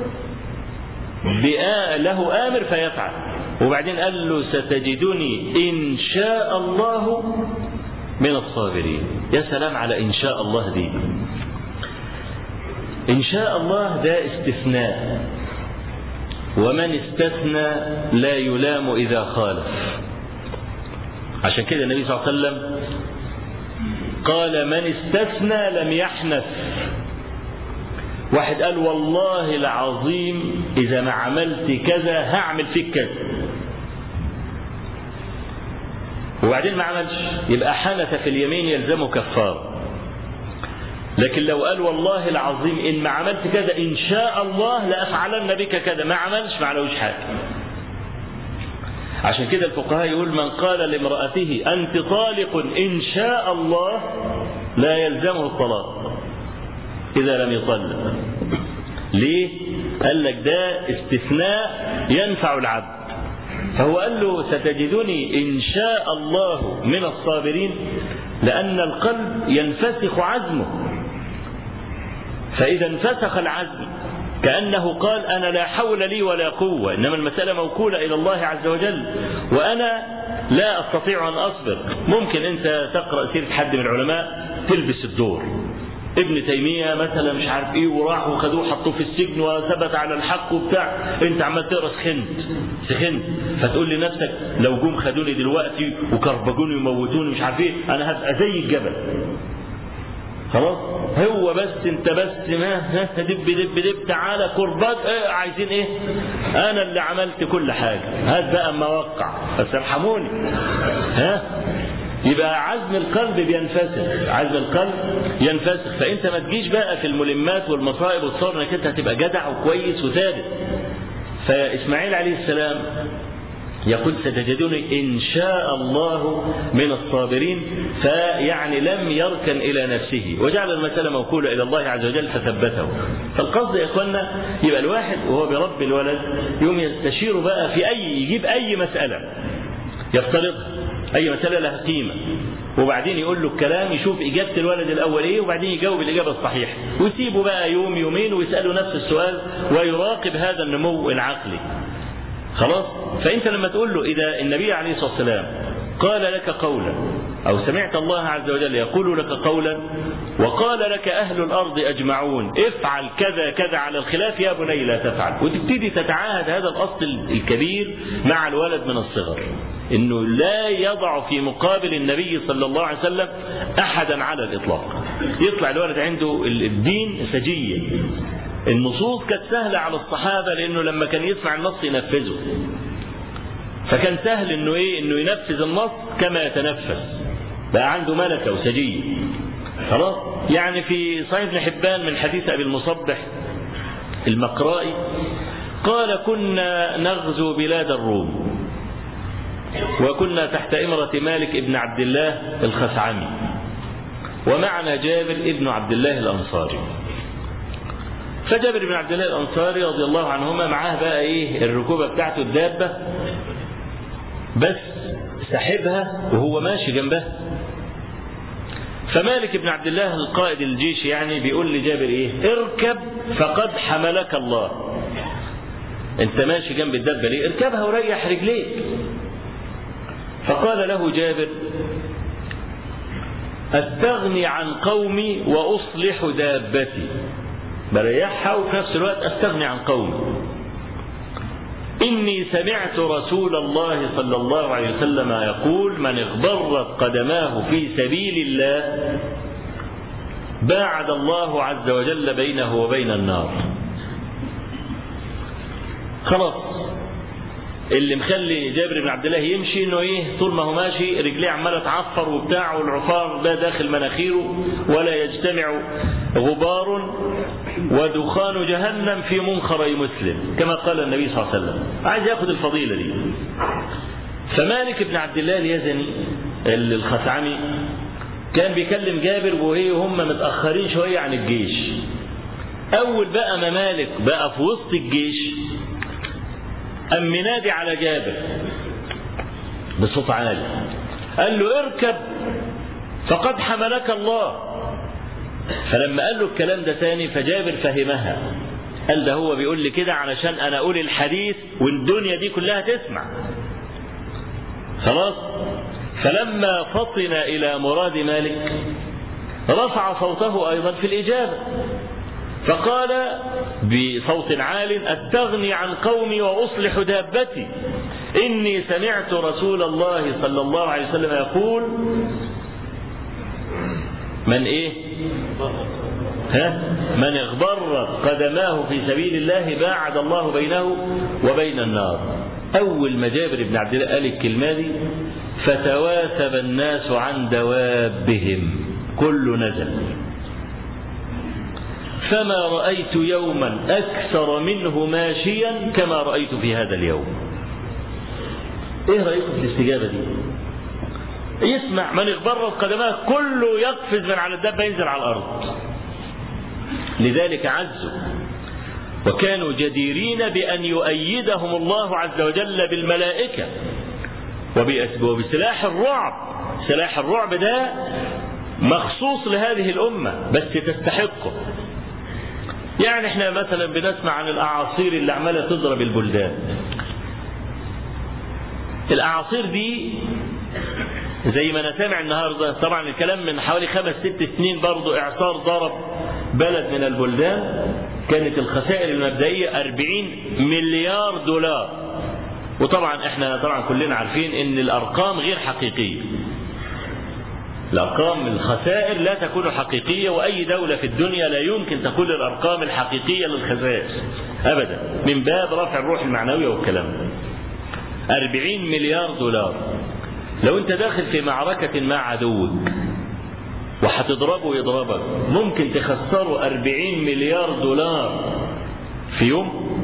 له آمر فيفعل وبعدين قال له ستجدني إن شاء الله من الصابرين يا سلام على إن شاء الله دي إن شاء الله ده استثناء ومن استثنى لا يلام إذا خالف عشان كده النبي صلى الله عليه وسلم قال من استثنى لم يحنث واحد قال والله العظيم إذا ما عملت كذا هعمل فيك كذا وبعدين ما عملش يبقى حنث في اليمين يلزمه كفار لكن لو قال والله العظيم إن ما عملت كذا إن شاء الله لأفعلن بك كذا ما عملش ما علوش حاجة عشان كده الفقهاء يقول من قال لامرأته أنت طالق إن شاء الله لا يلزمه الطلاق إذا لم يطلق ليه؟ قال لك ده استثناء ينفع العبد فهو قال له ستجدني إن شاء الله من الصابرين لأن القلب ينفسخ عزمه فإذا انفسخ العزم كأنه قال أنا لا حول لي ولا قوة إنما المسألة موكولة إلى الله عز وجل وأنا لا أستطيع أن أصبر ممكن أنت تقرأ سيرة حد من العلماء تلبس الدور ابن تيمية مثلا مش عارف ايه وراح وخدوه حطوه في السجن وثبت على الحق وبتاع انت عمال تقرا سخنت سخنت فتقول لنفسك لو جم خدوني دلوقتي وكربجوني وموتوني مش عارف ايه انا هبقى زي الجبل خلاص هو بس انت بس ما دب دب دب تعالى كرباج ايه عايزين ايه انا اللي عملت كل حاجه هات بقى اما اوقع بس ارحموني ها يبقى عزم القلب بينفسخ عزم القلب ينفسخ فانت ما تجيش بقى في الملمات والمصائب وتصور انك انت هتبقى جدع وكويس وثابت فاسماعيل عليه السلام يقول ستجدني إن شاء الله من الصابرين فيعني لم يركن إلى نفسه وجعل المسألة موكولة إلى الله عز وجل فثبته فالقصد يا إخوانا يبقى الواحد وهو برب الولد يوم يستشير بقى في أي يجيب أي مسألة يفترضها أي مسألة لها قيمة وبعدين يقول له الكلام يشوف إجابة الولد الأول إيه وبعدين يجاوب الإجابة الصحيحة ويسيبه بقى يوم يومين ويسأله نفس السؤال ويراقب هذا النمو العقلي خلاص فانت لما تقول له اذا النبي عليه الصلاه والسلام قال لك قولا او سمعت الله عز وجل يقول لك قولا وقال لك اهل الارض اجمعون افعل كذا كذا على الخلاف يا بني لا تفعل وتبتدي تتعاهد هذا الاصل الكبير مع الولد من الصغر انه لا يضع في مقابل النبي صلى الله عليه وسلم احدا على الاطلاق يطلع الولد عنده الدين سجيه النصوص كانت سهلة على الصحابة لأنه لما كان يسمع النص ينفذه فكان سهل انه ايه انه ينفذ النص كما يتنفس بقى عنده ملكة وسجية خلاص يعني في صحيح ابن حبان من حديث ابي المصبح المقرائي قال كنا نغزو بلاد الروم وكنا تحت إمرة مالك ابن عبد الله الخثعمي ومعنا جابر ابن عبد الله الأنصاري فجابر بن عبد الله الانصاري رضي الله عنهما معاه بقى ايه الركوبه بتاعته الدابه بس ساحبها وهو ماشي جنبها فمالك بن عبد الله القائد الجيش يعني بيقول لجابر ايه اركب فقد حملك الله انت ماشي جنب الدابه ليه اركبها وريح رجليك فقال له جابر استغني عن قومي واصلح دابتي بريحها وفي نفس الوقت استغني عن قومي إني سمعت رسول الله صلى الله عليه وسلم يقول من اغبرت قدماه في سبيل الله باعد الله عز وجل بينه وبين النار خلاص اللي مخلي جابر بن عبد الله يمشي انه ايه طول ما هو ماشي رجليه عماله تعفر وبتاع والعفار ده داخل مناخيره ولا يجتمع غبار ودخان جهنم في منخري مسلم كما قال النبي صلى الله عليه وسلم عايز ياخذ الفضيله دي فمالك بن عبد الله اليزني الخثعمي كان بيكلم جابر وهي هم متاخرين شويه عن الجيش اول بقى ما مالك بقى في وسط الجيش أم منادي على جابر بصوت عالي قال له اركب فقد حملك الله فلما قال له الكلام ده تاني فجابر فهمها قال ده هو بيقول لي كده علشان انا اقول الحديث والدنيا دي كلها تسمع خلاص فلما فطن الى مراد مالك رفع صوته ايضا في الاجابه فقال بصوت عال استغني عن قومي واصلح دابتي اني سمعت رسول الله صلى الله عليه وسلم يقول من ايه ها من اغبرت قدماه في سبيل الله باعد الله بينه وبين النار اول ما جابر بن عبد الله قال الكلمه دي فتواثب الناس عن دوابهم كل نزل فما رأيت يوما أكثر منه ماشيا كما رأيت في هذا اليوم ايه رأيكم في الاستجابة دي يسمع من اغبرت قدماه كله يقفز من على الدابة ينزل على الأرض لذلك عزوا وكانوا جديرين بأن يؤيدهم الله عز وجل بالملائكة وبسلاح الرعب سلاح الرعب ده مخصوص لهذه الأمة بس تستحقه يعني احنا مثلا بنسمع عن الأعاصير اللي عمالة تضرب البلدان الأعاصير دي زي ما انا سامع النهارده طبعا الكلام من حوالي خمس ست سنين برضه اعصار ضرب بلد من البلدان كانت الخسائر المبدئيه 40 مليار دولار وطبعا احنا طبعا كلنا عارفين ان الارقام غير حقيقيه الارقام الخسائر لا تكون حقيقيه واي دوله في الدنيا لا يمكن تكون الارقام الحقيقيه للخسائر ابدا من باب رفع الروح المعنويه والكلام ده 40 مليار دولار لو انت داخل في معركة مع عدوك وهتضربه يضربك ممكن تخسره 40 مليار دولار في يوم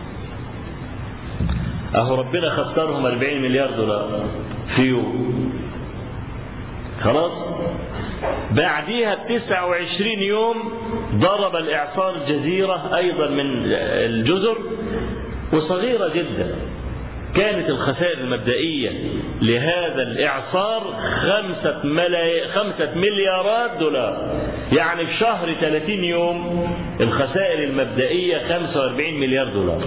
اهو ربنا خسرهم 40 مليار دولار في يوم خلاص بعديها ب 29 يوم ضرب الاعصار جزيرة ايضا من الجزر وصغيرة جدا كانت الخسائر المبدئية لهذا الإعصار خمسة, ملاي... خمسة مليارات دولار يعني في شهر 30 يوم الخسائر المبدئية 45 مليار دولار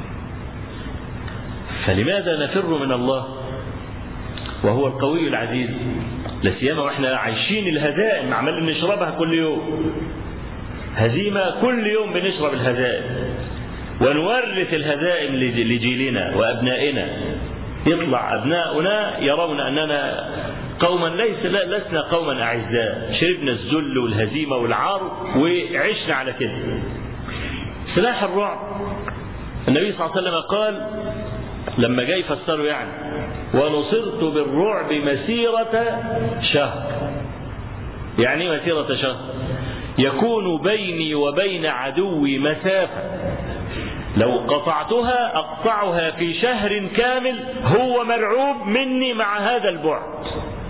فلماذا نفر من الله وهو القوي العزيز لا سيما واحنا عايشين الهزائم عمال نشربها كل يوم هزيمة كل يوم بنشرب الهزائم ونورث الهزائم لجيلنا وأبنائنا يطلع أبناؤنا يرون أننا قوما ليس لسنا قوما أعزاء شربنا الذل والهزيمة والعار وعشنا على كده سلاح الرعب النبي صلى الله عليه وسلم قال لما جاي يفسره يعني ونصرت بالرعب مسيرة شهر يعني مسيرة شهر يكون بيني وبين عدوي مسافة لو قطعتها أقطعها في شهر كامل هو مرعوب مني مع هذا البعد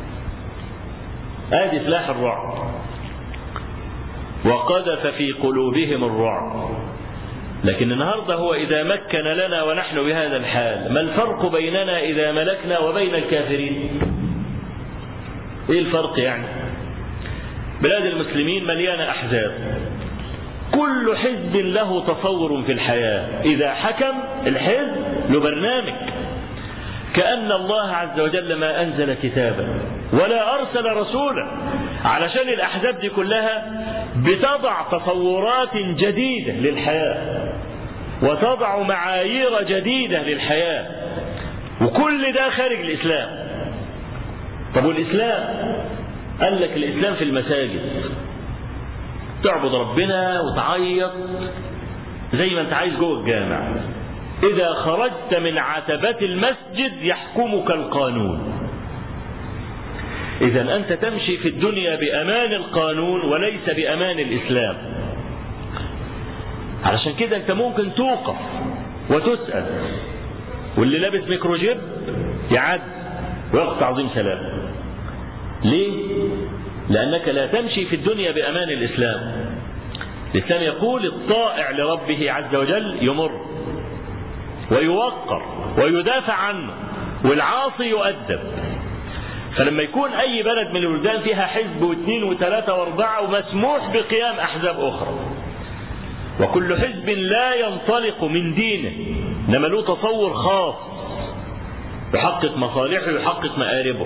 ادي سلاح الرعب وقذف في قلوبهم الرعب لكن النهاردة هو إذا مكن لنا ونحن بهذا الحال ما الفرق بيننا إذا ملكنا وبين الكافرين إيه الفرق يعني بلاد المسلمين مليانة أحزاب كل حزب له تصور في الحياة إذا حكم الحزب له برنامج كأن الله عز وجل ما أنزل كتابا ولا أرسل رسولا علشان الأحزاب دي كلها بتضع تصورات جديدة للحياة وتضع معايير جديدة للحياة وكل ده خارج الإسلام طب والإسلام قال لك الإسلام في المساجد تعبد ربنا وتعيط زي ما انت عايز جوه الجامع إذا خرجت من عتبة المسجد يحكمك القانون إذا أنت تمشي في الدنيا بأمان القانون وليس بأمان الإسلام علشان كده أنت ممكن توقف وتسأل واللي لابس ميكروجيب يعد ويقف تعظيم سلام ليه؟ لأنك لا تمشي في الدنيا بأمان الإسلام الإسلام يقول الطائع لربه عز وجل يمر ويوقر ويدافع عنه والعاصي يؤدب فلما يكون أي بلد من البلدان فيها حزب واثنين وثلاثة وأربعة ومسموح بقيام أحزاب أخرى وكل حزب لا ينطلق من دينه إنما له تصور خاص يحقق مصالحه ويحقق مآربه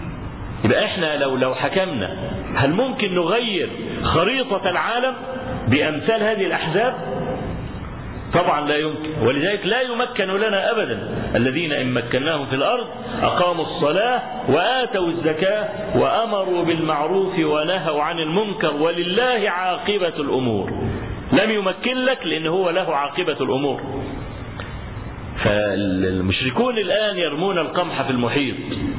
يبقى احنا لو لو حكمنا هل ممكن نغير خريطة العالم بأمثال هذه الأحزاب طبعا لا يمكن ولذلك لا يمكن لنا أبدا الذين إن مكناهم في الأرض أقاموا الصلاة وآتوا الزكاة وأمروا بالمعروف ونهوا عن المنكر ولله عاقبة الأمور لم يمكن لك لأن هو له عاقبة الأمور فالمشركون الآن يرمون القمح في المحيط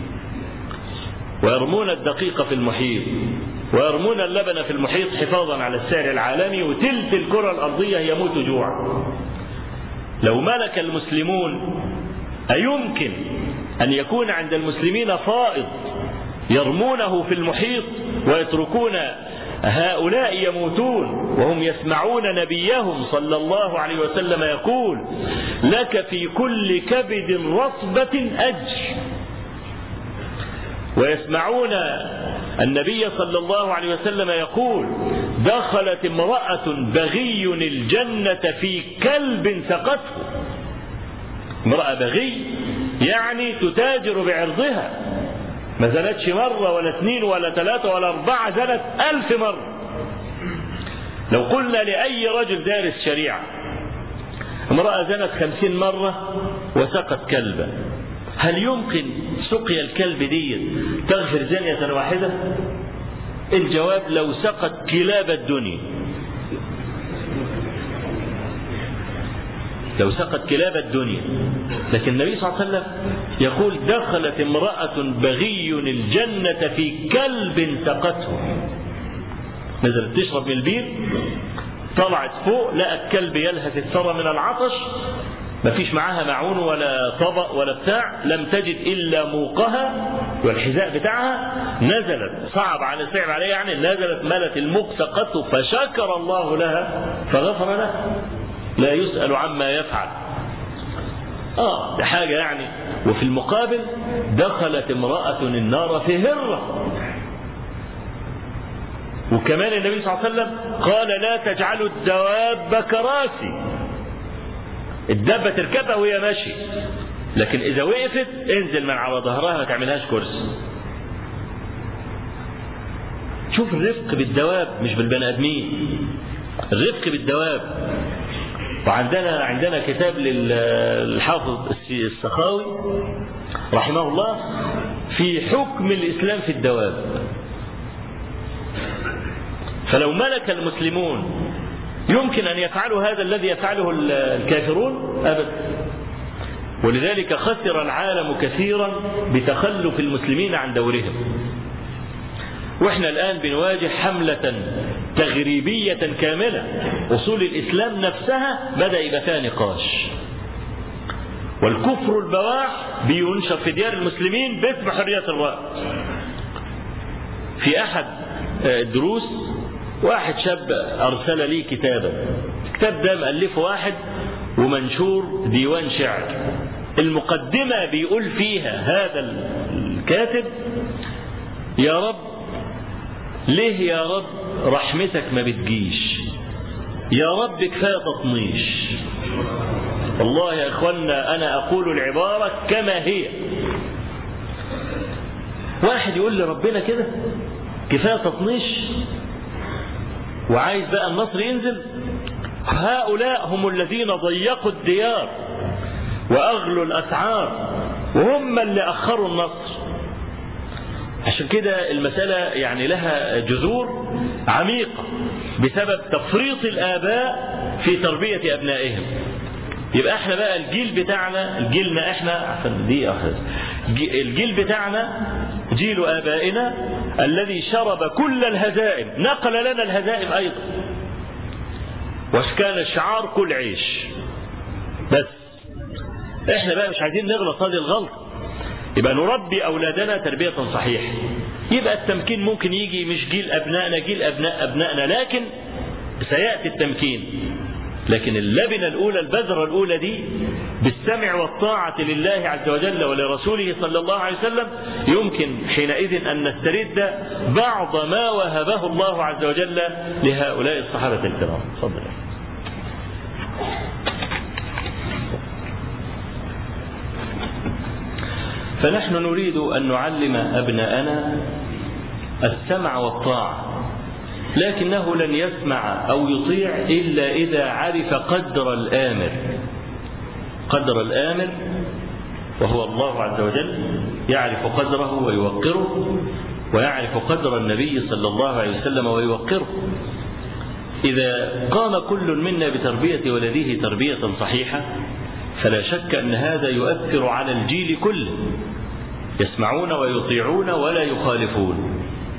ويرمون الدقيق في المحيط ويرمون اللبن في المحيط حفاظا على السعر العالمي وتلت الكرة الأرضية يموت جوعا لو ملك المسلمون أيمكن أن يكون عند المسلمين فائض يرمونه في المحيط ويتركون هؤلاء يموتون وهم يسمعون نبيهم صلى الله عليه وسلم يقول لك في كل كبد رطبة أجر ويسمعون النبي صلى الله عليه وسلم يقول دخلت امرأة بغي الجنة في كلب سقته امرأة بغي يعني تتاجر بعرضها ما زنتش مرة ولا اثنين ولا ثلاثة ولا أربعة زنت ألف مرة لو قلنا لأي رجل دارس شريعة امرأة زنت خمسين مرة وسقت كلبا هل يمكن سقيا الكلب دي تغفر زانية واحدة الجواب لو سقت كلاب الدنيا لو سقت كلاب الدنيا لكن النبي صلى الله عليه وسلم يقول دخلت امرأة بغي الجنة في كلب سقته نزلت تشرب من البير طلعت فوق لقت كلب يلهث الثرى من العطش ما فيش معاها معون ولا طبق ولا بتاع لم تجد إلا موقها والحذاء بتاعها نزلت صعب على صعب عليها يعني نزلت ملت الموق سقطه فشكر الله لها فغفر لها لا يسأل عما يفعل اه ده حاجة يعني وفي المقابل دخلت امرأة النار في هرة وكمان النبي صلى الله عليه وسلم قال لا تجعلوا الدواب كراسي الدابة تركبها وهي ماشية لكن إذا وقفت انزل من على ظهرها ما تعملهاش كرسي شوف الرفق بالدواب مش بالبني آدمين الرفق بالدواب وعندنا عندنا كتاب للحافظ السخاوي رحمه الله في حكم الإسلام في الدواب فلو ملك المسلمون يمكن أن يفعلوا هذا الذي يفعله الكافرون أبدا ولذلك خسر العالم كثيرا بتخلف المسلمين عن دورهم واحنا الآن بنواجه حملة تغريبية كاملة أصول الإسلام نفسها بدأ يبقى فيها نقاش والكفر البواح بينشر في ديار المسلمين باسم حرية الرأي في أحد الدروس واحد شاب أرسل لي كتابا الكتاب ده مألفه واحد ومنشور ديوان شعر المقدمة بيقول فيها هذا الكاتب يا رب ليه يا رب رحمتك ما بتجيش يا رب كفاية تطنيش والله يا اخوانا انا اقول العبارة كما هي واحد يقول لي ربنا كده كفاية تطنيش وعايز بقى النصر ينزل هؤلاء هم الذين ضيقوا الديار واغلوا الاسعار وهم اللي اخروا النصر عشان كده المسألة يعني لها جذور عميقة بسبب تفريط الآباء في تربية أبنائهم يبقى احنا بقى الجيل بتاعنا جيلنا احنا عشان دي أخذ الجيل بتاعنا جيل آبائنا الذي شرب كل الهزائم نقل لنا الهزائم أيضا وكان الشعار كل عيش بس احنا بقى مش عايزين نغلط هذه الغلطة يبقى نربي أولادنا تربية صحيحة يبقى التمكين ممكن يجي مش جيل أبنائنا جيل أبناء أبنائنا لكن سيأتي التمكين لكن اللبنة الأولى البذرة الأولى دي بالسمع والطاعة لله عز وجل ولرسوله صلى الله عليه وسلم يمكن حينئذ أن نسترد بعض ما وهبه الله عز وجل لهؤلاء الصحابة الكرام تفضل فنحن نريد أن نعلم أبناءنا السمع والطاعة لكنه لن يسمع أو يطيع إلا إذا عرف قدر الآمر قدر الآمر وهو الله عز وجل يعرف قدره ويوقره ويعرف قدر النبي صلى الله عليه وسلم ويوقره إذا قام كل منا بتربية ولده تربية صحيحة فلا شك أن هذا يؤثر على الجيل كله يسمعون ويطيعون ولا يخالفون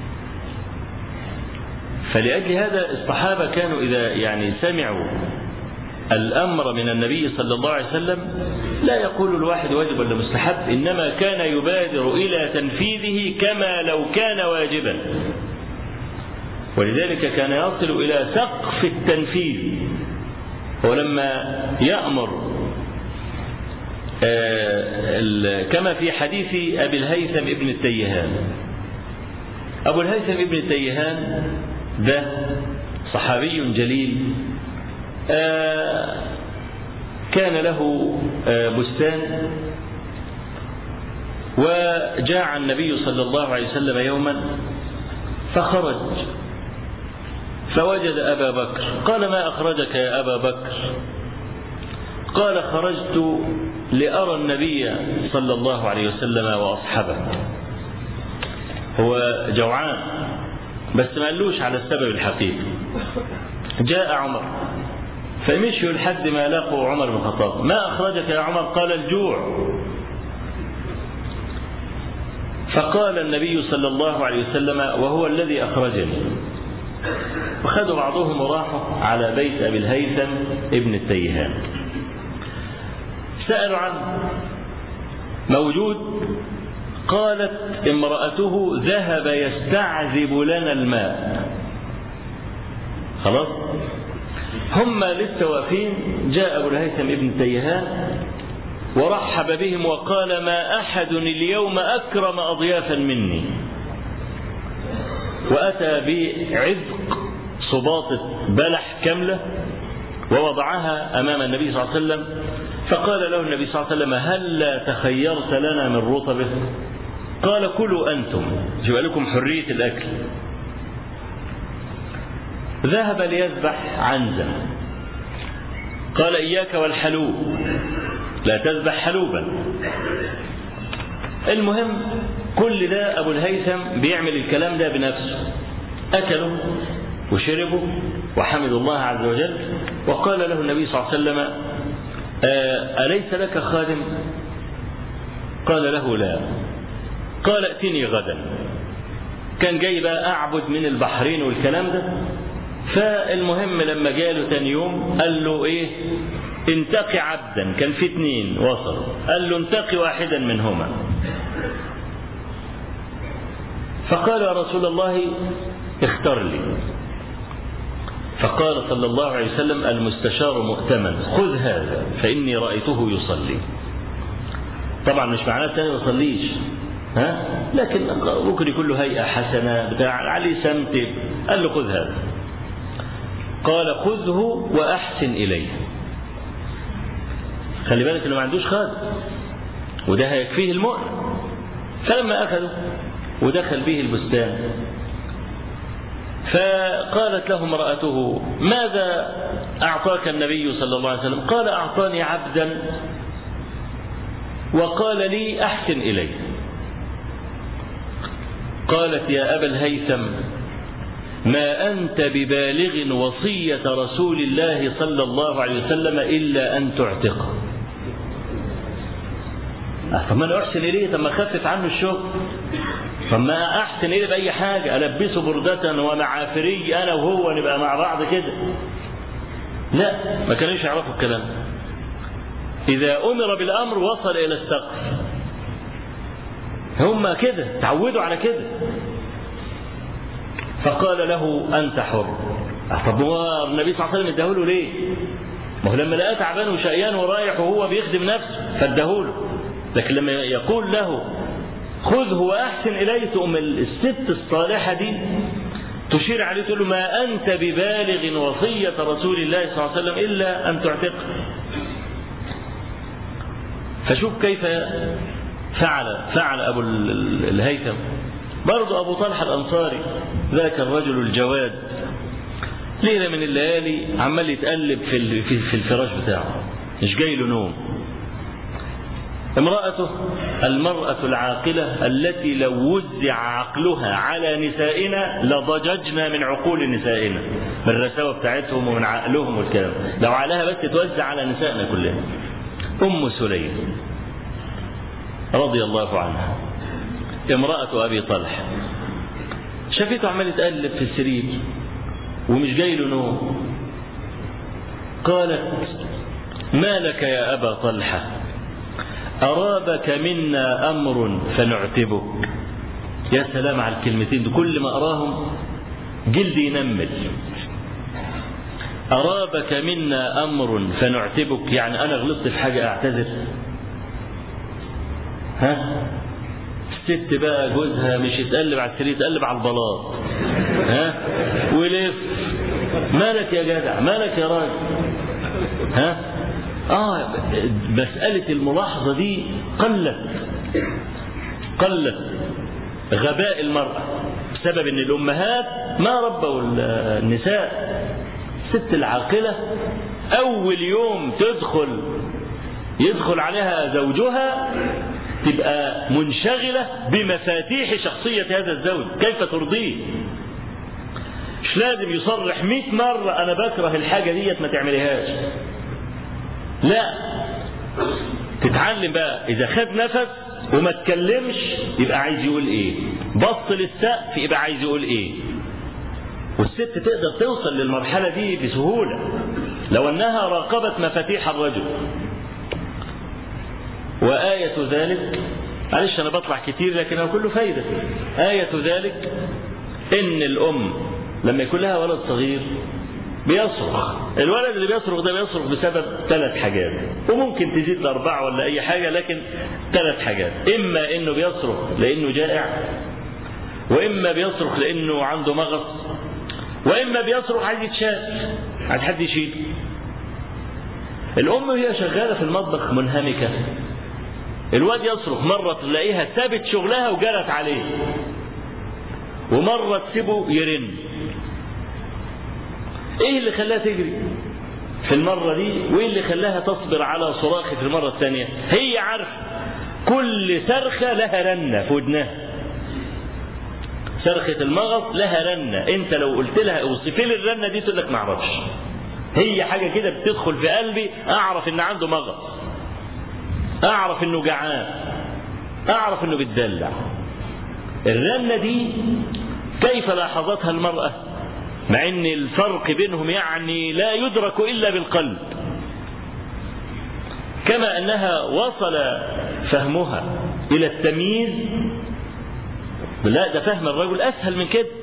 فلأجل هذا الصحابة كانوا إذا يعني سمعوا الأمر من النبي صلى الله عليه وسلم لا يقول الواحد واجب ولا مستحب إنما كان يبادر إلى تنفيذه كما لو كان واجبا ولذلك كان يصل إلى سقف التنفيذ ولما يأمر كما في حديث أبي الهيثم ابن التيهان أبو الهيثم ابن التيهان ده صحابي جليل كان له بستان وجاء النبي صلى الله عليه وسلم يوما فخرج فوجد أبا بكر قال ما أخرجك يا أبا بكر قال خرجت لأرى النبي صلى الله عليه وسلم وأصحابه هو جوعان بس ما قالوش على السبب الحقيقي جاء عمر فمشوا لحد ما لاقوا عمر بن الخطاب ما أخرجك يا عمر قال الجوع فقال النبي صلى الله عليه وسلم وهو الذي أخرجني وخذوا بعضهم وراحوا على بيت أبي الهيثم ابن التيهان سألوا عنه موجود قالت امرأته ذهب يستعذب لنا الماء خلاص هم لسه واقفين جاء أبو الهيثم ابن تيهان ورحب بهم وقال ما أحد اليوم أكرم أضيافا مني وأتى بعذق صباطة بلح كاملة ووضعها أمام النبي صلى الله عليه وسلم فقال له النبي صلى الله عليه وسلم هل تخيرت لنا من رطبه قال كلوا أنتم يبقى لكم حرية الأكل ذهب ليذبح عنزا قال إياك والحلوب لا تذبح حلوبا المهم كل ده أبو الهيثم بيعمل الكلام ده بنفسه أكلوا وشربوا وحمدوا الله عز وجل وقال له النبي صلى الله عليه وسلم أليس لك خادم قال له لا قال ائتني غدا كان جاي بقى أعبد من البحرين والكلام ده فالمهم لما جاله تاني يوم قال له ايه انتقي عبدا كان في اتنين وصلوا قال له انتقي واحدا منهما فقال يا رسول الله اختر لي فقال صلى الله عليه وسلم المستشار مؤتمن خذ هذا فإني رأيته يصلي طبعا مش معناه الثاني ما يصليش ها لكن ممكن يكون له هيئة حسنة بتاع عليه سمت قال له خذ هذا قال خذه وأحسن إليه خلي بالك انه ما عندوش خادم وده هيكفيه المؤن فلما أخذه ودخل به البستان فقالت له امرأته ماذا أعطاك النبي صلى الله عليه وسلم قال أعطاني عبدا وقال لي أحسن إليه قالت يا أبا الهيثم ما أنت ببالغ وصية رسول الله صلى الله عليه وسلم إلا أن تعتقه طب ما انا احسن اليه طب ما اخفف عنه الشغل طب ما احسن اليه باي حاجه البسه برده ومعافري انا وهو نبقى مع بعض كده لا ما كانوش يعرفوا الكلام اذا امر بالامر وصل الى السقف هم كده تعودوا على كده فقال له انت حر طب هو النبي صلى الله عليه وسلم اداهوله ليه؟ ما هو لما لقاه تعبان وشقيان ورايح وهو بيخدم نفسه فاداهوله لكن لما يقول له خذه واحسن اليه تقوم الست الصالحه دي تشير عليه تقول له ما انت ببالغ وصيه رسول الله صلى الله عليه وسلم الا ان تعتقه فشوف كيف فعل فعل ابو الهيثم برضه أبو طلحة الأنصاري ذاك الرجل الجواد ليلة من الليالي عمال يتقلب في في الفراش بتاعه مش جاي له نوم امرأته المرأة العاقلة التي لو وزع عقلها على نسائنا لضججنا من عقول نسائنا من الرساوة بتاعتهم ومن عقلهم والكلام لو عليها بس توزع على نسائنا كلها أم سليم رضي الله عنها امرأة أبي طلحة شافته عمال يتقلب في السرير ومش جاي له نوم قالت ما لك يا أبا طلحة أرابك منا أمر فنعتبك يا سلام على الكلمتين دي كل ما أراهم جلدي ينمل أرابك منا أمر فنعتبك يعني أنا غلطت في حاجة أعتذر ها الست بقى جوزها مش يتقلب على السرير يتقلب على البلاط ها ولف مالك يا جدع مالك يا راجل ها اه مسألة الملاحظة دي قلت قلت غباء المرأة بسبب ان الامهات ما ربوا النساء الست العاقلة اول يوم تدخل يدخل عليها زوجها تبقى منشغلة بمفاتيح شخصية هذا الزوج كيف ترضيه مش لازم يصرح مئة مرة أنا بكره الحاجة ديت ما تعمليهاش لا تتعلم بقى إذا خد نفس وما اتكلمش يبقى عايز يقول إيه بص للسقف يبقى عايز يقول إيه والست تقدر توصل للمرحلة دي بسهولة لو أنها راقبت مفاتيح الرجل وآية ذلك معلش أنا بطلع كتير لكن هو كله فايدة آية ذلك إن الأم لما يكون لها ولد صغير بيصرخ الولد اللي بيصرخ ده بيصرخ بسبب ثلاث حاجات وممكن تزيد لأربعة ولا أي حاجة لكن ثلاث حاجات إما إنه بيصرخ لأنه جائع وإما بيصرخ لأنه عنده مغص وإما بيصرخ عايز يتشال عايز حد يشيله الأم وهي شغالة في المطبخ منهمكة الواد يصرخ مرة تلاقيها سابت شغلها وجرت عليه ومرة تسيبه يرن ايه اللي خلاها تجري في المرة دي وايه اللي خلاها تصبر على صراخ في المرة الثانية هي عارفة كل صرخة لها رنة في ودنها صرخة المغص لها رنة انت لو قلت لها اوصفي لي الرنة دي تقول لك ما اعرفش هي حاجة كده بتدخل في قلبي اعرف ان عنده مغص اعرف انه جعان اعرف انه بيتدلع الرنة دي كيف لاحظتها المرأة مع ان الفرق بينهم يعني لا يدرك الا بالقلب كما انها وصل فهمها الى التمييز لا ده فهم الرجل اسهل من كده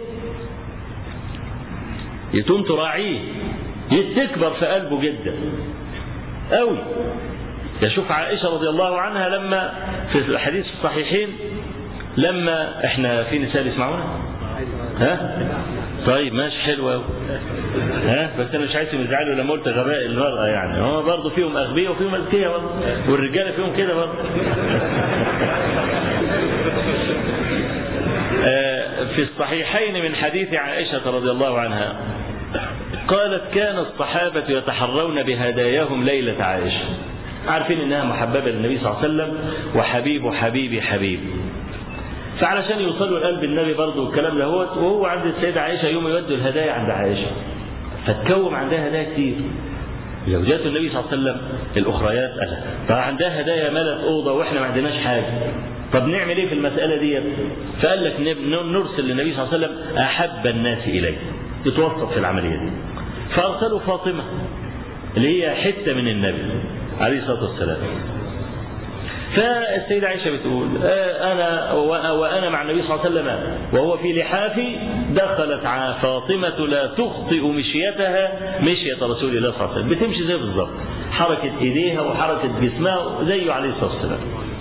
يتم تراعيه يتكبر في قلبه جدا قوي يشوف عائشة رضي الله عنها لما في الحديث في الصحيحين لما احنا في نساء يسمعونا ها طيب ماشي حلو قوي ها بس انا مش عايزهم يزعلوا لما قلت غباء المرأة يعني هو برضه فيهم اغبياء وفيهم اذكياء برضه والرجاله فيهم كده برضه في الصحيحين من حديث عائشة رضي الله عنها قالت كان الصحابة يتحرون بهداياهم ليلة عائشة عارفين انها محببة للنبي صلى الله عليه وسلم وحبيب حبيبي حبيب فعلشان يوصلوا لقلب النبي برضه والكلام ده وهو عند السيدة عائشة يوم يودوا الهدايا عند عائشة فتكوم عندها هدايا كتير زوجات النبي صلى الله عليه وسلم الاخريات قال فعندها هدايا ملت اوضه واحنا ما عندناش حاجه طب نعمل ايه في المساله دي فقال لك نرسل للنبي صلى الله عليه وسلم احب الناس اليه يتوسط في العمليه دي فارسلوا فاطمه اللي هي حته من النبي عليه الصلاه والسلام فالسيدة عائشة بتقول أنا وأنا مع النبي صلى الله عليه وسلم وهو في لحافي دخلت فاطمة لا تخطئ مشيتها مشية رسول الله صلى الله عليه وسلم بتمشي زي بالظبط حركة إيديها وحركة جسمها زيه عليه الصلاة والسلام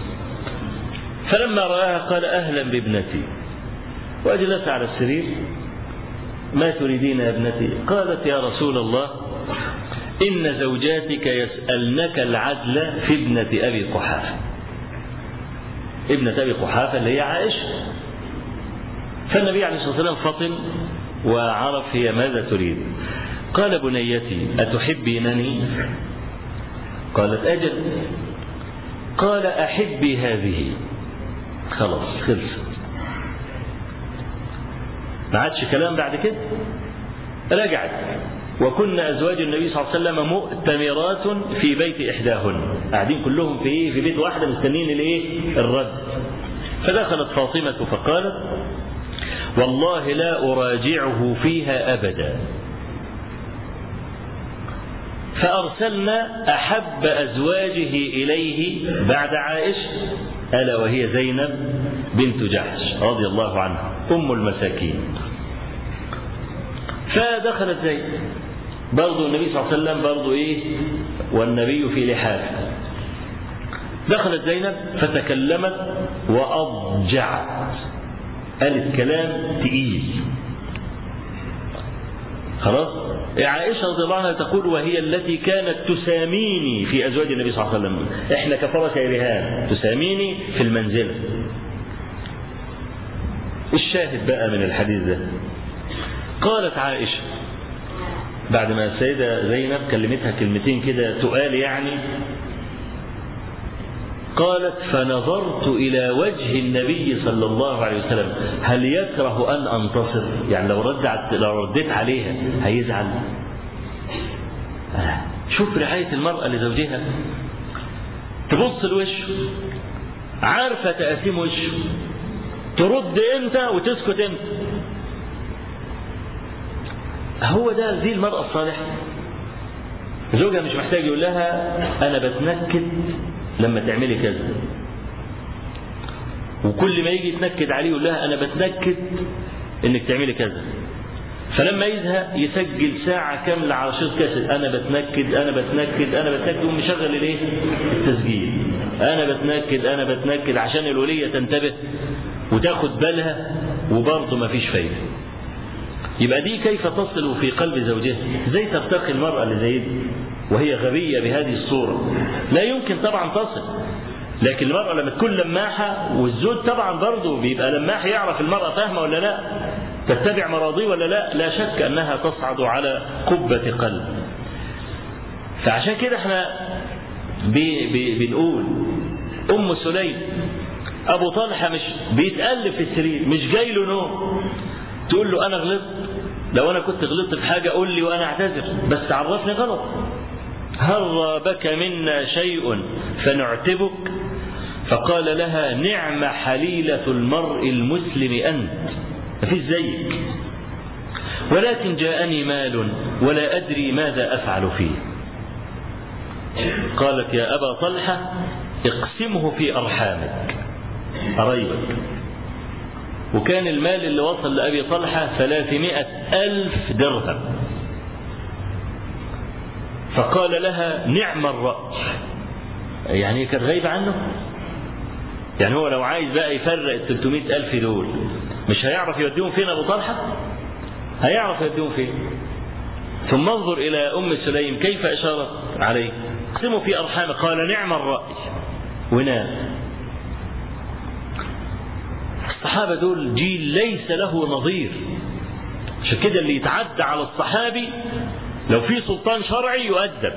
فلما رآها قال أهلا بابنتي وأجلس على السرير ما تريدين يا ابنتي قالت يا رسول الله إن زوجاتك يسألنك العدل في ابنة أبي قحافة ابنة أبي قحافة اللي هي عائشة فالنبي عليه الصلاة والسلام فطن وعرف هي ماذا تريد قال بنيتي أتحبينني قالت أجل قال أحبي هذه خلاص خلصت ما عادش كلام بعد كده رجعت وكن أزواج النبي صلى الله عليه وسلم مؤتمرات في بيت إحداهن قاعدين كلهم في إيه في بيت واحدة مستنين الإيه الرد فدخلت فاطمة فقالت والله لا أراجعه فيها أبدا فأرسلنا أحب أزواجه إليه بعد عائشة ألا وهي زينب بنت جحش رضي الله عنها أم المساكين فدخلت زينب برضه النبي صلى الله عليه وسلم برضه إيه والنبي في لحافه دخلت زينب فتكلمت وأضجعت قالت كلام تقيل خلاص عائشة رضي الله عنها تقول وهي التي كانت تساميني في أزواج النبي صلى الله عليه وسلم إحنا كفرة رهان تساميني في المنزلة الشاهد بقى من الحديث ده قالت عائشة بعد ما السيدة زينب كلمتها كلمتين كده تقال يعني قالت فنظرت إلى وجه النبي صلى الله عليه وسلم هل يكره أن أنتصر يعني لو ردت لو رديت عليها هيزعل شوف رعاية المرأة لزوجها تبص لوشه عارفة تقاسيم وشه ترد امتى وتسكت امتى هو ده دي المرأة الصالحة زوجها مش محتاج يقول لها أنا بتنكد لما تعملي كذا وكل ما يجي يتنكد عليه يقول لها أنا بتنكد إنك تعملي كذا فلما يزهق يسجل ساعة كاملة على شريط كاسيت أنا بتنكد أنا بتنكد أنا بتنكد يقوم مشغل الإيه؟ التسجيل أنا بتنكد أنا بتنكد عشان الولية تنتبه وتاخد بالها وبرضه ما فيش فايدة يبقى دي كيف تصل في قلب زوجها ازاي ترتقي المرأة لزي دي وهي غبية بهذه الصورة لا يمكن طبعا تصل لكن المرأة لما تكون لماحة والزوج طبعا برضه بيبقى لماح يعرف المرأة فاهمة ولا لا تتبع مراضيه ولا لا لا شك أنها تصعد على قبة قلب فعشان كده احنا بي بي بنقول أم سليم أبو طلحة مش بيتألف في السرير مش جاي له نوم تقول له أنا غلطت لو أنا كنت غلطت في حاجة قول لي وأنا أعتذر بس عرفني غلط هل رابك منا شيء فنعتبك فقال لها نعم حليلة المرء المسلم أنت مفيش زيك ولكن جاءني مال ولا أدري ماذا أفعل فيه قالت يا أبا طلحة اقسمه في أرحامك قريبك وكان المال اللي وصل لأبي طلحة ثلاثمائة ألف درهم فقال لها نعم الرأي يعني كانت غايبة عنه يعني هو لو عايز بقى يفرق ال 300 ألف دول مش هيعرف يوديهم فين أبو طلحة هيعرف يوديهم فين ثم انظر إلى أم سليم كيف أشارت عليه اقسموا في أرحامه قال نعم الرأي ونام الصحابة دول جيل ليس له نظير عشان كده اللي يتعدى على الصحابي لو في سلطان شرعي يؤدب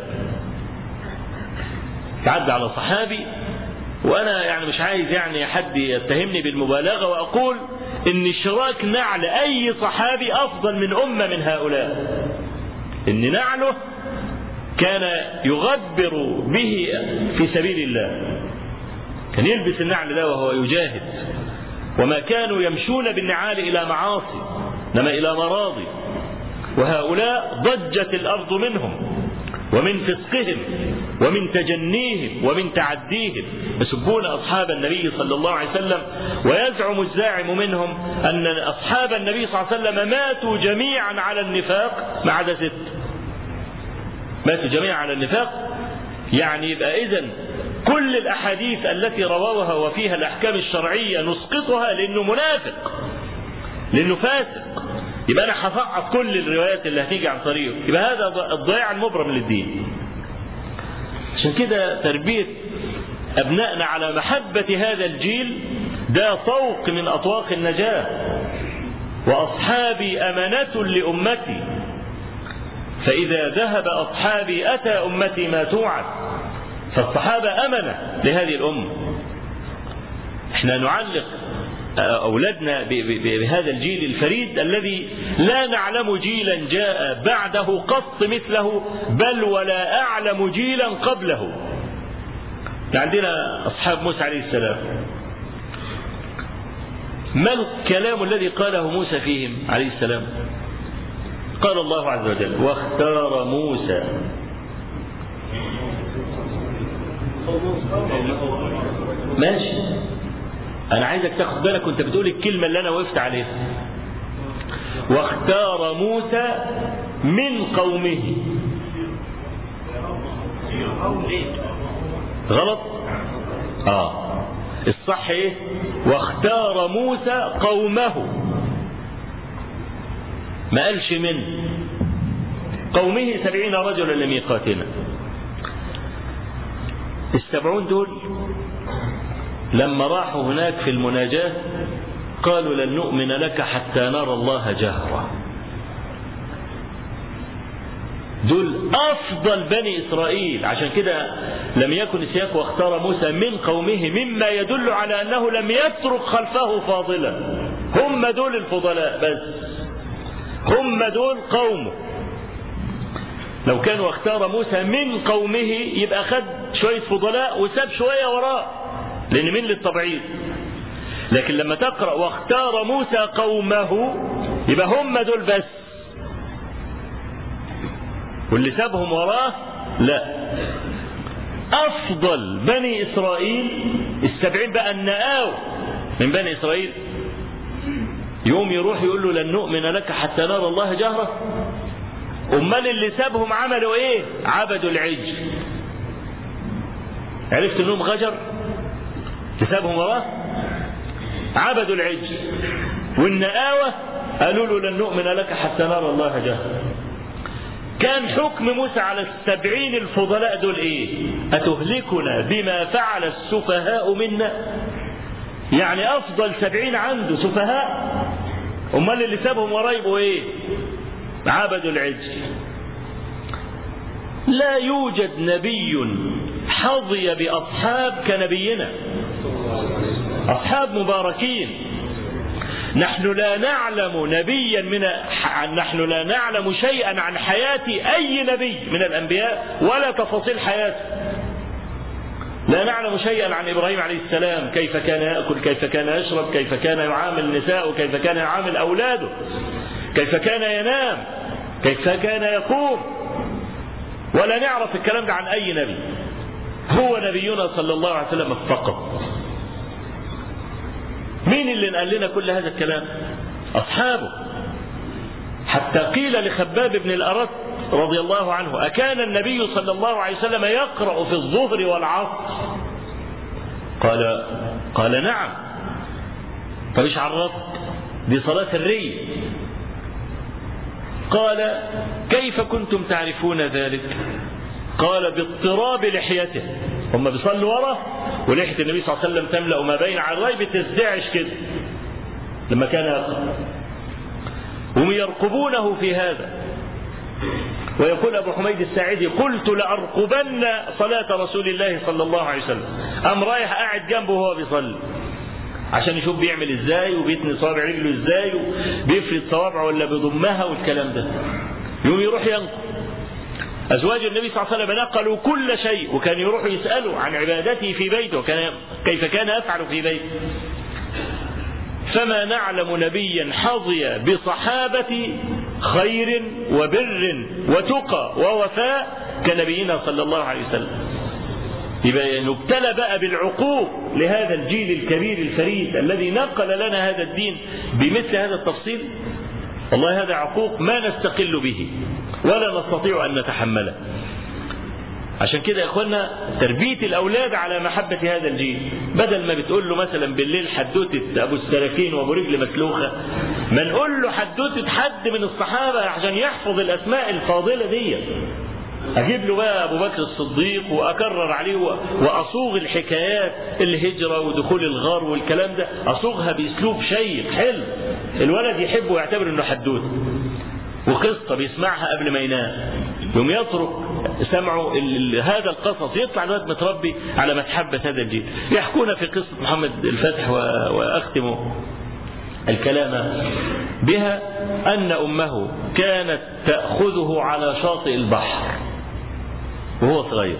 يتعدى على صحابي وانا يعني مش عايز يعني حد يتهمني بالمبالغه واقول ان شراك نعل اي صحابي افضل من امه من هؤلاء ان نعله كان يغبر به في سبيل الله كان يلبس النعل ده وهو يجاهد وما كانوا يمشون بالنعال الى معاصي انما الى مراضي وهؤلاء ضجت الارض منهم ومن فسقهم ومن تجنيهم ومن تعديهم يسبون اصحاب النبي صلى الله عليه وسلم ويزعم الزاعم منهم ان اصحاب النبي صلى الله عليه وسلم ماتوا جميعا على النفاق ما عدا ست ماتوا جميعا على النفاق يعني يبقى اذا كل الاحاديث التي رواها وفيها الاحكام الشرعيه نسقطها لانه منافق لانه فاسق يبقى انا هسقط كل الروايات اللي هتيجي عن طريقه يبقى هذا الضياع المبرم للدين عشان كده تربيه ابنائنا على محبه هذا الجيل ده طوق من اطواق النجاه وأصحابي أمنة لأمتي فإذا ذهب أصحابي أتى أمتي ما توعد فالصحابة أمنة لهذه الأمة احنا نعلق أولادنا بهذا الجيل الفريد الذي لا نعلم جيلا جاء بعده قط مثله بل ولا أعلم جيلا قبله عندنا أصحاب موسى عليه السلام ما الكلام الذي قاله موسى فيهم عليه السلام قال الله عز وجل واختار موسى ماشي انا عايزك تاخد بالك وانت بتقول الكلمه اللي انا وقفت عليها واختار موسى من قومه غلط اه الصح ايه واختار موسى قومه ما قالش من قومه سبعين رجلا لميقاتنا السبعون دول لما راحوا هناك في المناجاة قالوا لن نؤمن لك حتى نرى الله جهرا دول أفضل بني إسرائيل عشان كده لم يكن السياق واختار موسى من قومه مما يدل على أنه لم يترك خلفه فاضلا هم دول الفضلاء بس هم دول قومه لو كان واختار موسى من قومه يبقى خد شوية فضلاء وساب شوية وراه لأن من للتبعيض لكن لما تقرأ واختار موسى قومه يبقى هم دول بس واللي سابهم وراه لا أفضل بني إسرائيل السبعين بقى النآو من بني إسرائيل يوم يروح يقول له لن نؤمن لك حتى نرى الله جهرة أمال اللي سابهم عملوا إيه عبدوا العجل عرفت أنهم غجر سابهم وراه عبدوا العجل والنآوة قالوا له لن نؤمن لك حتى نرى الله جهرة كان حكم موسى على السبعين الفضلاء دول ايه أتهلكنا بما فعل السفهاء منا يعني أفضل سبعين عنده سفهاء أمال اللي سابهم وراه يبقوا ايه عبدوا العجل لا يوجد نبي حظي بأصحاب كنبينا أصحاب مباركين نحن لا نعلم نبيا من نحن لا نعلم شيئا عن حياة أي نبي من الأنبياء ولا تفاصيل حياته لا نعلم شيئا عن إبراهيم عليه السلام كيف كان يأكل كيف كان يشرب كيف كان يعامل نساءه كيف كان يعامل أولاده كيف كان ينام كيف كان يقوم ولا نعرف الكلام ده عن أي نبي هو نبينا صلى الله عليه وسلم فقط مين اللي نقل لنا كل هذا الكلام أصحابه حتى قيل لخباب بن الأرت رضي الله عنه أكان النبي صلى الله عليه وسلم يقرأ في الظهر والعصر قال قال نعم طب ايش عرفت دي صلاة الري قال كيف كنتم تعرفون ذلك قال باضطراب لحيته هم بيصلوا ورا ولحية النبي صلى الله عليه وسلم تملأ ما بين عرائي بتزدعش كده لما كان يقرأ هم يرقبونه في هذا ويقول أبو حميد الساعدي قلت لأرقبن صلاة رسول الله صلى الله عليه وسلم أم رايح قاعد جنبه وهو بيصلي عشان يشوف بيعمل ازاي وبيتني صوابع رجله ازاي وبيفرد صوابعه ولا بيضمها والكلام ده يوم يروح ينقل أزواج النبي صلى الله عليه وسلم نقلوا كل شيء وكان يروح يسألوا عن عبادته في بيته وكان كيف كان يفعل في بيته فما نعلم نبيا حظي بصحابة خير وبر وتقى ووفاء كنبينا صلى الله عليه وسلم يبقى نبتلى بقى بالعقوق لهذا الجيل الكبير الفريد الذي نقل لنا هذا الدين بمثل هذا التفصيل والله هذا عقوق ما نستقل به ولا نستطيع أن نتحمله عشان كده يا اخوانا تربية الأولاد على محبة هذا الجيل بدل ما بتقول له مثلا بالليل حدوتة أبو السراكين وأبو رجل مسلوخة ما نقول له حدوتة حد من الصحابة عشان يحفظ الأسماء الفاضلة دي أجيب له بقى أبو بكر الصديق وأكرر عليه وأصوغ الحكايات الهجرة ودخول الغار والكلام ده أصوغها بأسلوب شيق حلو الولد يحب ويعتبر انه حدوته وقصة بيسمعها قبل ما ينام يوم يترك سمعه هذا القصص يطلع الولد متربي على متحبة هذا الجيل يحكون في قصة محمد الفاتح وأختم الكلام بها أن أمه كانت تأخذه على شاطئ البحر وهو صغير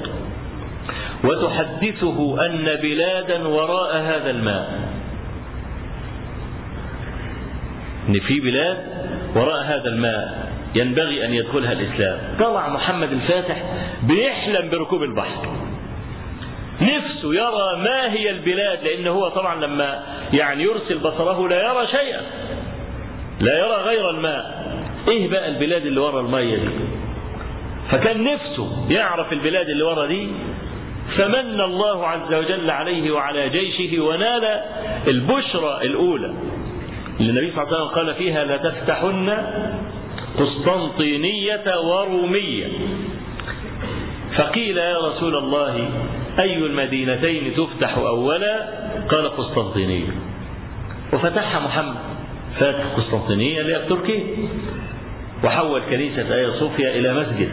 وتحدثه أن بلادا وراء هذا الماء ان في بلاد وراء هذا الماء ينبغي ان يدخلها الاسلام طلع محمد الفاتح بيحلم بركوب البحر نفسه يرى ما هي البلاد لان هو طبعا لما يعني يرسل بصره لا يرى شيئا لا يرى غير الماء ايه بقى البلاد اللي ورا الميه دي فكان نفسه يعرف البلاد اللي ورا دي فمن الله عز وجل عليه وعلى جيشه ونال البشرى الاولى اللي النبي صلى الله عليه وسلم قال فيها لتفتحن قسطنطينية ورومية فقيل يا رسول الله أي المدينتين تفتح أولا قال قسطنطينية وفتحها محمد فاتح قسطنطينية اللي هي في تركيا وحول كنيسة آيا صوفيا إلى مسجد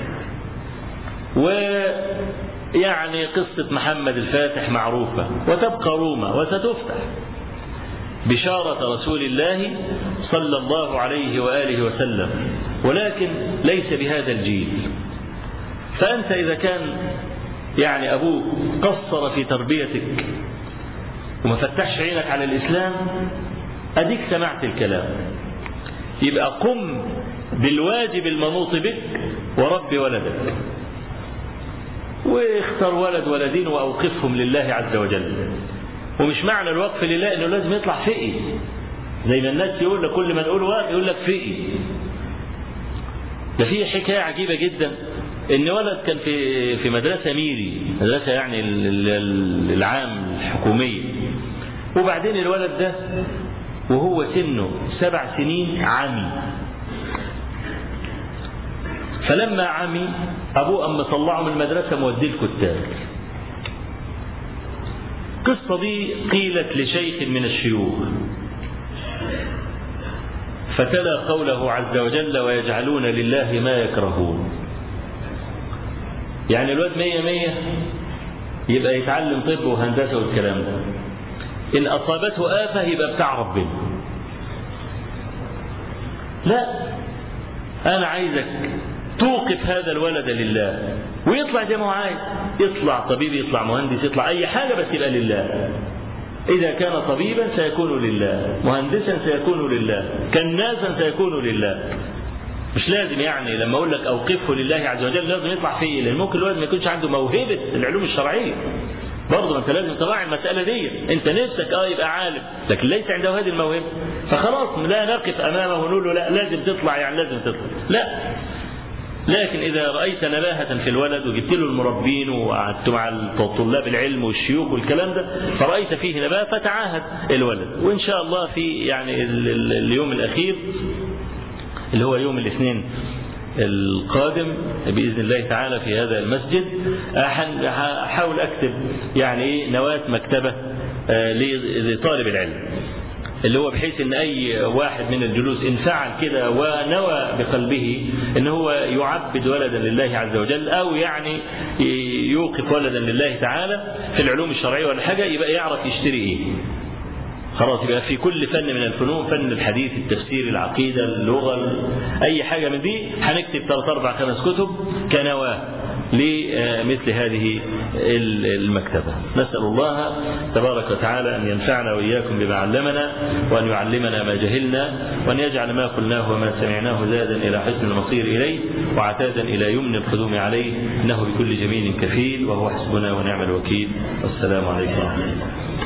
ويعني قصة محمد الفاتح معروفة وتبقى روما وستفتح بشارة رسول الله صلى الله عليه وآله وسلم ولكن ليس بهذا الجيل فأنت إذا كان يعني أبوك قصر في تربيتك وما فتحش عينك على الإسلام أديك سمعت الكلام يبقى قم بالواجب المنوط بك ورب ولدك واختر ولد ولدين وأوقفهم لله عز وجل ومش معنى الوقف لله انه لازم يطلع فقي زي ما الناس يقول لك كل ما نقول وقف يقول لك فقي ده في حكايه عجيبه جدا ان ولد كان في في مدرسه ميري مدرسه يعني العام الحكوميه وبعدين الولد ده وهو سنه سبع سنين عمي فلما عمي ابوه اما طلعه من المدرسه موديه الكتاب القصة دي قيلت لشيخ من الشيوخ فتلا قوله عز وجل ويجعلون لله ما يكرهون يعني الواد مية مية يبقى يتعلم طب وهندسة والكلام ده إن أصابته آفة يبقى بتاع ربنا لا أنا عايزك توقف هذا الولد لله ويطلع زي ما هو عايز يطلع طبيب يطلع مهندس يطلع أي حاجة بس يبقى لله إذا كان طبيبا سيكون لله مهندسا سيكون لله كناسا سيكون لله مش لازم يعني لما اقول لك اوقفه لله عز وجل لازم يطلع فيه لان ممكن الولد ما يكونش عنده موهبه العلوم الشرعيه برضه انت لازم تراعي المساله دي انت نفسك اه يبقى عالم لكن ليس عنده هذه الموهبه فخلاص لا نقف امامه ونقول له لا لازم تطلع يعني لازم تطلع لا لكن إذا رأيت نباهة في الولد وجبت له المربين وقعدت مع طلاب العلم والشيوخ والكلام ده فرأيت فيه نباهة فتعاهد الولد وإن شاء الله في يعني اليوم الأخير اللي هو يوم الاثنين القادم بإذن الله تعالى في هذا المسجد أحاول أكتب يعني إيه نواة مكتبة لطالب العلم اللي هو بحيث ان اي واحد من الجلوس ان فعل كده ونوى بقلبه ان هو يعبد ولدا لله عز وجل او يعني يوقف ولدا لله تعالى في العلوم الشرعيه ولا حاجه يبقى يعرف يشتري ايه خلاص يبقى في كل فن من الفنون فن الحديث التفسير العقيده اللغه اي حاجه من دي هنكتب ثلاث اربع خمس كتب كنواه لمثل هذه المكتبة نسأل الله تبارك وتعالى أن ينفعنا وإياكم بما علمنا وأن يعلمنا ما جهلنا وأن يجعل ما قلناه وما سمعناه زادا إلى حسن المصير إليه وعتادا إلى يمن القدوم عليه إنه بكل جميل كفيل وهو حسبنا ونعم الوكيل والسلام عليكم ورحمة الله